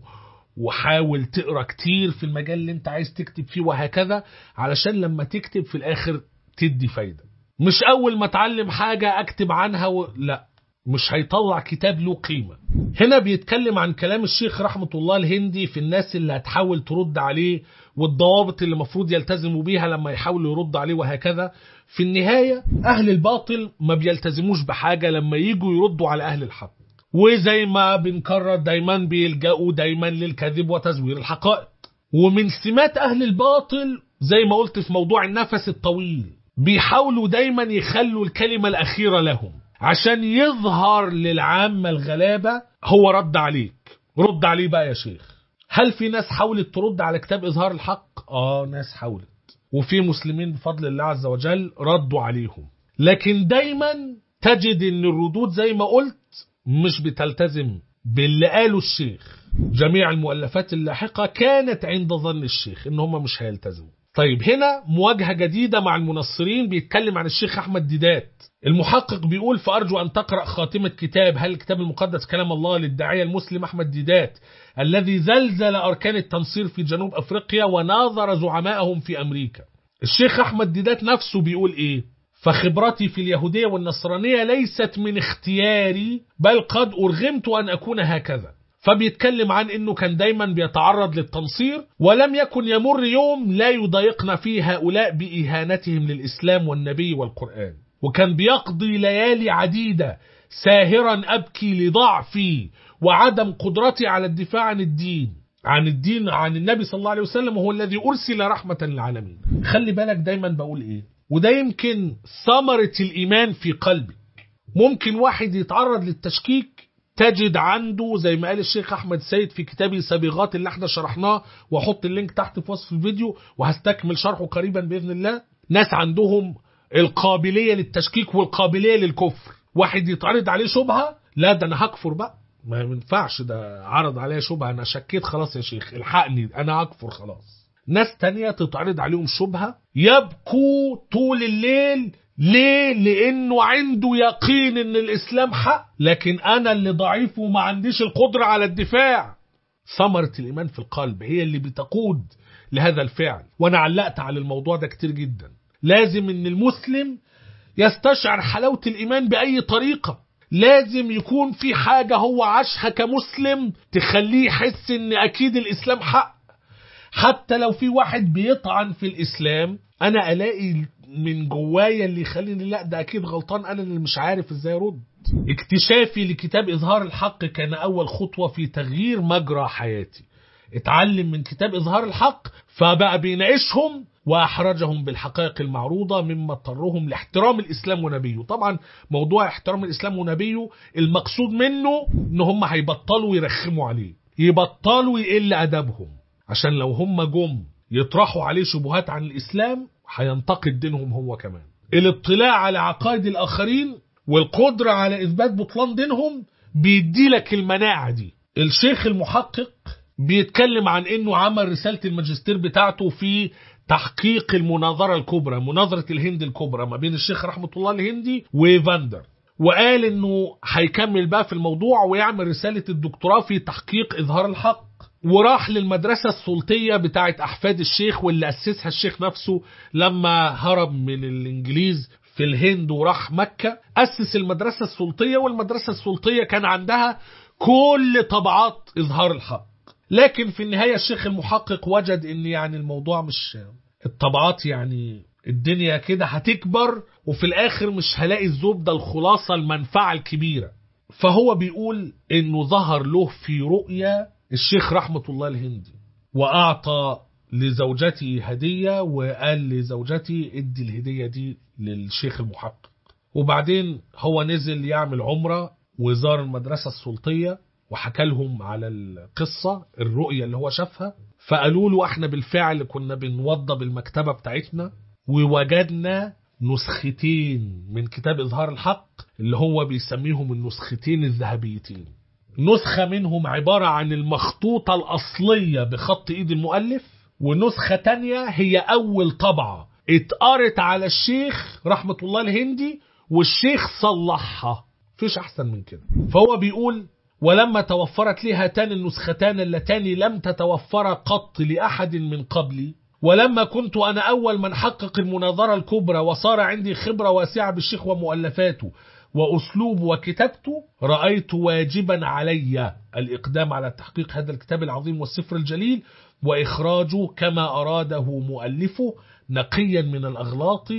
وحاول تقرا كتير في المجال اللي انت عايز تكتب فيه وهكذا علشان لما تكتب في الاخر تدي فايدة مش اول ما اتعلم حاجة اكتب عنها و... لا مش هيطلع كتاب له قيمة هنا بيتكلم عن كلام الشيخ رحمة الله الهندي في الناس اللي هتحاول ترد عليه والضوابط اللي المفروض يلتزموا بيها لما يحاولوا يرد عليه وهكذا في النهاية أهل الباطل ما بيلتزموش بحاجة لما يجوا يردوا على أهل الحق وزي ما بنكرر دايما بيلجأوا دايما للكذب وتزوير الحقائق ومن سمات أهل الباطل زي ما قلت في موضوع النفس الطويل بيحاولوا دايما يخلوا الكلمة الأخيرة لهم عشان يظهر للعامة الغلابة هو رد عليك رد عليه بقى يا شيخ هل في ناس حاولت ترد على كتاب إظهار الحق؟ آه ناس حاولت وفي مسلمين بفضل الله عز وجل ردوا عليهم لكن دايما تجد ان الردود زي ما قلت مش بتلتزم باللي قاله الشيخ جميع المؤلفات اللاحقة كانت عند ظن الشيخ ان هم مش هيلتزموا طيب هنا مواجهة جديدة مع المنصرين بيتكلم عن الشيخ أحمد ديدات المحقق بيقول فأرجو أن تقرأ خاتمة كتاب هل الكتاب المقدس كلام الله للداعية المسلم أحمد ديدات الذي زلزل أركان التنصير في جنوب أفريقيا وناظر زعمائهم في أمريكا الشيخ أحمد ديدات نفسه بيقول إيه فخبرتي في اليهودية والنصرانية ليست من اختياري بل قد أرغمت أن أكون هكذا فبيتكلم عن انه كان دايما بيتعرض للتنصير ولم يكن يمر يوم لا يضايقنا فيه هؤلاء بإهانتهم للإسلام والنبي والقرآن وكان بيقضي ليالي عديدة ساهرا أبكي لضعفي وعدم قدرتي على الدفاع عن الدين عن الدين عن النبي صلى الله عليه وسلم وهو الذي أرسل رحمة للعالمين خلي بالك دايما بقول إيه وده يمكن ثمرة الإيمان في قلبك ممكن واحد يتعرض للتشكيك تجد عنده زي ما قال الشيخ احمد سيد في كتابه سابغات اللي احنا شرحناه واحط اللينك تحت في وصف الفيديو وهستكمل شرحه قريبا باذن الله ناس عندهم القابليه للتشكيك والقابليه للكفر واحد يتعرض عليه شبهه لا ده انا هكفر بقى ما ينفعش ده عرض عليا شبهه انا شكيت خلاص يا شيخ الحقني انا هكفر خلاص ناس تانية تتعرض عليهم شبهة يبكوا طول الليل ليه؟ لأنه عنده يقين إن الإسلام حق لكن أنا اللي ضعيف وما عنديش القدرة على الدفاع ثمرة الإيمان في القلب هي اللي بتقود لهذا الفعل وأنا علقت على الموضوع ده كتير جدا لازم إن المسلم يستشعر حلاوة الإيمان بأي طريقة لازم يكون في حاجة هو عاشها كمسلم تخليه يحس إن أكيد الإسلام حق حتى لو في واحد بيطعن في الإسلام أنا ألاقي من جوايا اللي يخليني لا ده أكيد غلطان أنا اللي مش عارف إزاي أرد اكتشافي لكتاب إظهار الحق كان أول خطوة في تغيير مجرى حياتي اتعلم من كتاب إظهار الحق فبقى بيناقشهم وأحرجهم بالحقائق المعروضة مما اضطرهم لاحترام الإسلام ونبيه طبعا موضوع احترام الإسلام ونبيه المقصود منه إن هم هيبطلوا يرخموا عليه يبطلوا يقل أدبهم عشان لو هم جم يطرحوا عليه شبهات عن الإسلام هينتقد دينهم هو كمان الاطلاع على عقائد الآخرين والقدرة على إثبات بطلان دينهم بيدي لك المناعة دي الشيخ المحقق بيتكلم عن انه عمل رسالة الماجستير بتاعته في تحقيق المناظرة الكبرى مناظرة الهند الكبرى ما بين الشيخ رحمة الله الهندي وفاندر وقال انه هيكمل بقى في الموضوع ويعمل رسالة الدكتوراه في تحقيق اظهار الحق وراح للمدرسة السلطية بتاعت أحفاد الشيخ واللي أسسها الشيخ نفسه لما هرب من الإنجليز في الهند وراح مكة أسس المدرسة السلطية والمدرسة السلطية كان عندها كل طبعات إظهار الحق لكن في النهاية الشيخ المحقق وجد ان يعني الموضوع مش الطبعات يعني الدنيا كده هتكبر وفي الاخر مش هلاقي الزبدة الخلاصة المنفعة الكبيرة فهو بيقول انه ظهر له في رؤيا الشيخ رحمة الله الهندي واعطى لزوجتي هدية وقال لزوجتي ادي الهدية دي للشيخ المحقق وبعدين هو نزل يعمل عمرة وزار المدرسة السلطية وحكى لهم على القصة الرؤية اللي هو شافها فقالوا له احنا بالفعل كنا بنوضب المكتبة بتاعتنا ووجدنا نسختين من كتاب إظهار الحق اللي هو بيسميهم النسختين الذهبيتين نسخة منهم عبارة عن المخطوطة الأصلية بخط إيد المؤلف ونسخة تانية هي أول طبعة اتقرت على الشيخ رحمة الله الهندي والشيخ صلحها فيش أحسن من كده فهو بيقول ولما توفرت لي هاتان النسختان اللتان لم تتوفر قط لأحد من قبلي ولما كنت أنا أول من حقق المناظرة الكبرى وصار عندي خبرة واسعة بالشيخ ومؤلفاته وأسلوب وكتابته رأيت واجبا علي الإقدام على تحقيق هذا الكتاب العظيم والسفر الجليل وإخراجه كما أراده مؤلفه نقيا من الأغلاط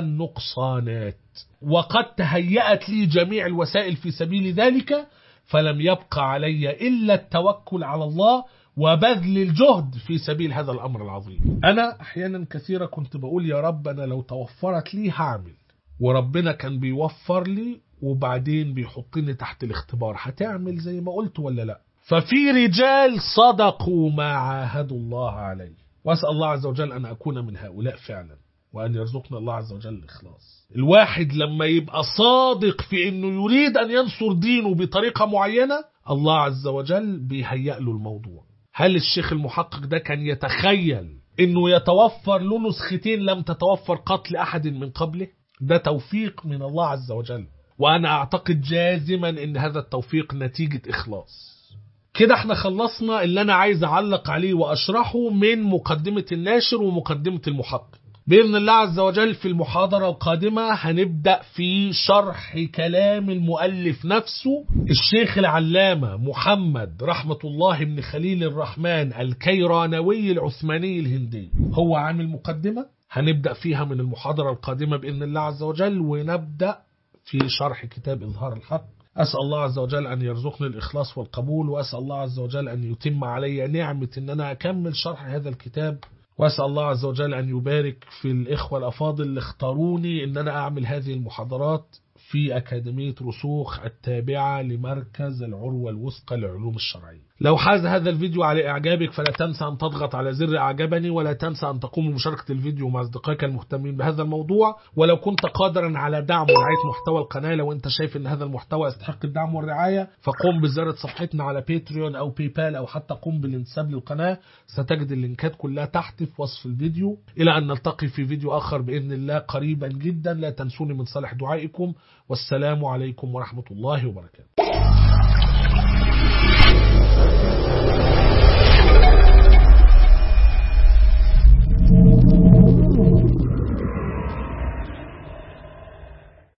والنقصانات وقد تهيأت لي جميع الوسائل في سبيل ذلك فلم يبق علي إلا التوكل على الله وبذل الجهد في سبيل هذا الأمر العظيم أنا أحيانا كثيرة كنت بقول يا رب أنا لو توفرت لي هعمل وربنا كان بيوفر لي وبعدين بيحطني تحت الاختبار هتعمل زي ما قلت ولا لا ففي رجال صدقوا ما عاهدوا الله عليه وأسأل الله عز وجل أن أكون من هؤلاء فعلا وأن يرزقنا الله عز وجل الإخلاص الواحد لما يبقى صادق في أنه يريد أن ينصر دينه بطريقة معينة الله عز وجل بيهيأ له الموضوع هل الشيخ المحقق ده كان يتخيل أنه يتوفر له نسختين لم تتوفر قتل أحد من قبله ده توفيق من الله عز وجل وأنا أعتقد جازما أن هذا التوفيق نتيجة إخلاص كده احنا خلصنا اللي أنا عايز أعلق عليه وأشرحه من مقدمة الناشر ومقدمة المحقق بإذن الله عز وجل في المحاضرة القادمة هنبدأ في شرح كلام المؤلف نفسه الشيخ العلامة محمد رحمة الله بن خليل الرحمن الكيرانوي العثماني الهندي هو عامل مقدمة هنبدأ فيها من المحاضرة القادمة بإذن الله عز وجل ونبدأ في شرح كتاب إظهار الحق أسأل الله عز وجل أن يرزقني الإخلاص والقبول وأسأل الله عز وجل أن يتم علي نعمة أن أنا أكمل شرح هذا الكتاب وأسأل الله عز وجل أن يبارك في الإخوة الأفاضل اللي اختاروني أن أنا أعمل هذه المحاضرات في أكاديمية رسوخ التابعة لمركز العروة الوثقى للعلوم الشرعية لو حاز هذا الفيديو على إعجابك فلا تنسى أن تضغط على زر أعجبني ولا تنسى أن تقوم بمشاركة الفيديو مع أصدقائك المهتمين بهذا الموضوع ولو كنت قادرا على دعم ورعاية محتوى القناة لو أنت شايف أن هذا المحتوى يستحق الدعم والرعاية فقم بزيارة صفحتنا على باتريون أو باي بال أو حتى قم بالانتساب للقناة ستجد اللينكات كلها تحت في وصف الفيديو إلى أن نلتقي في فيديو آخر بإذن الله قريبا جدا لا تنسوني من صالح دعائكم والسلام عليكم ورحمة الله وبركاته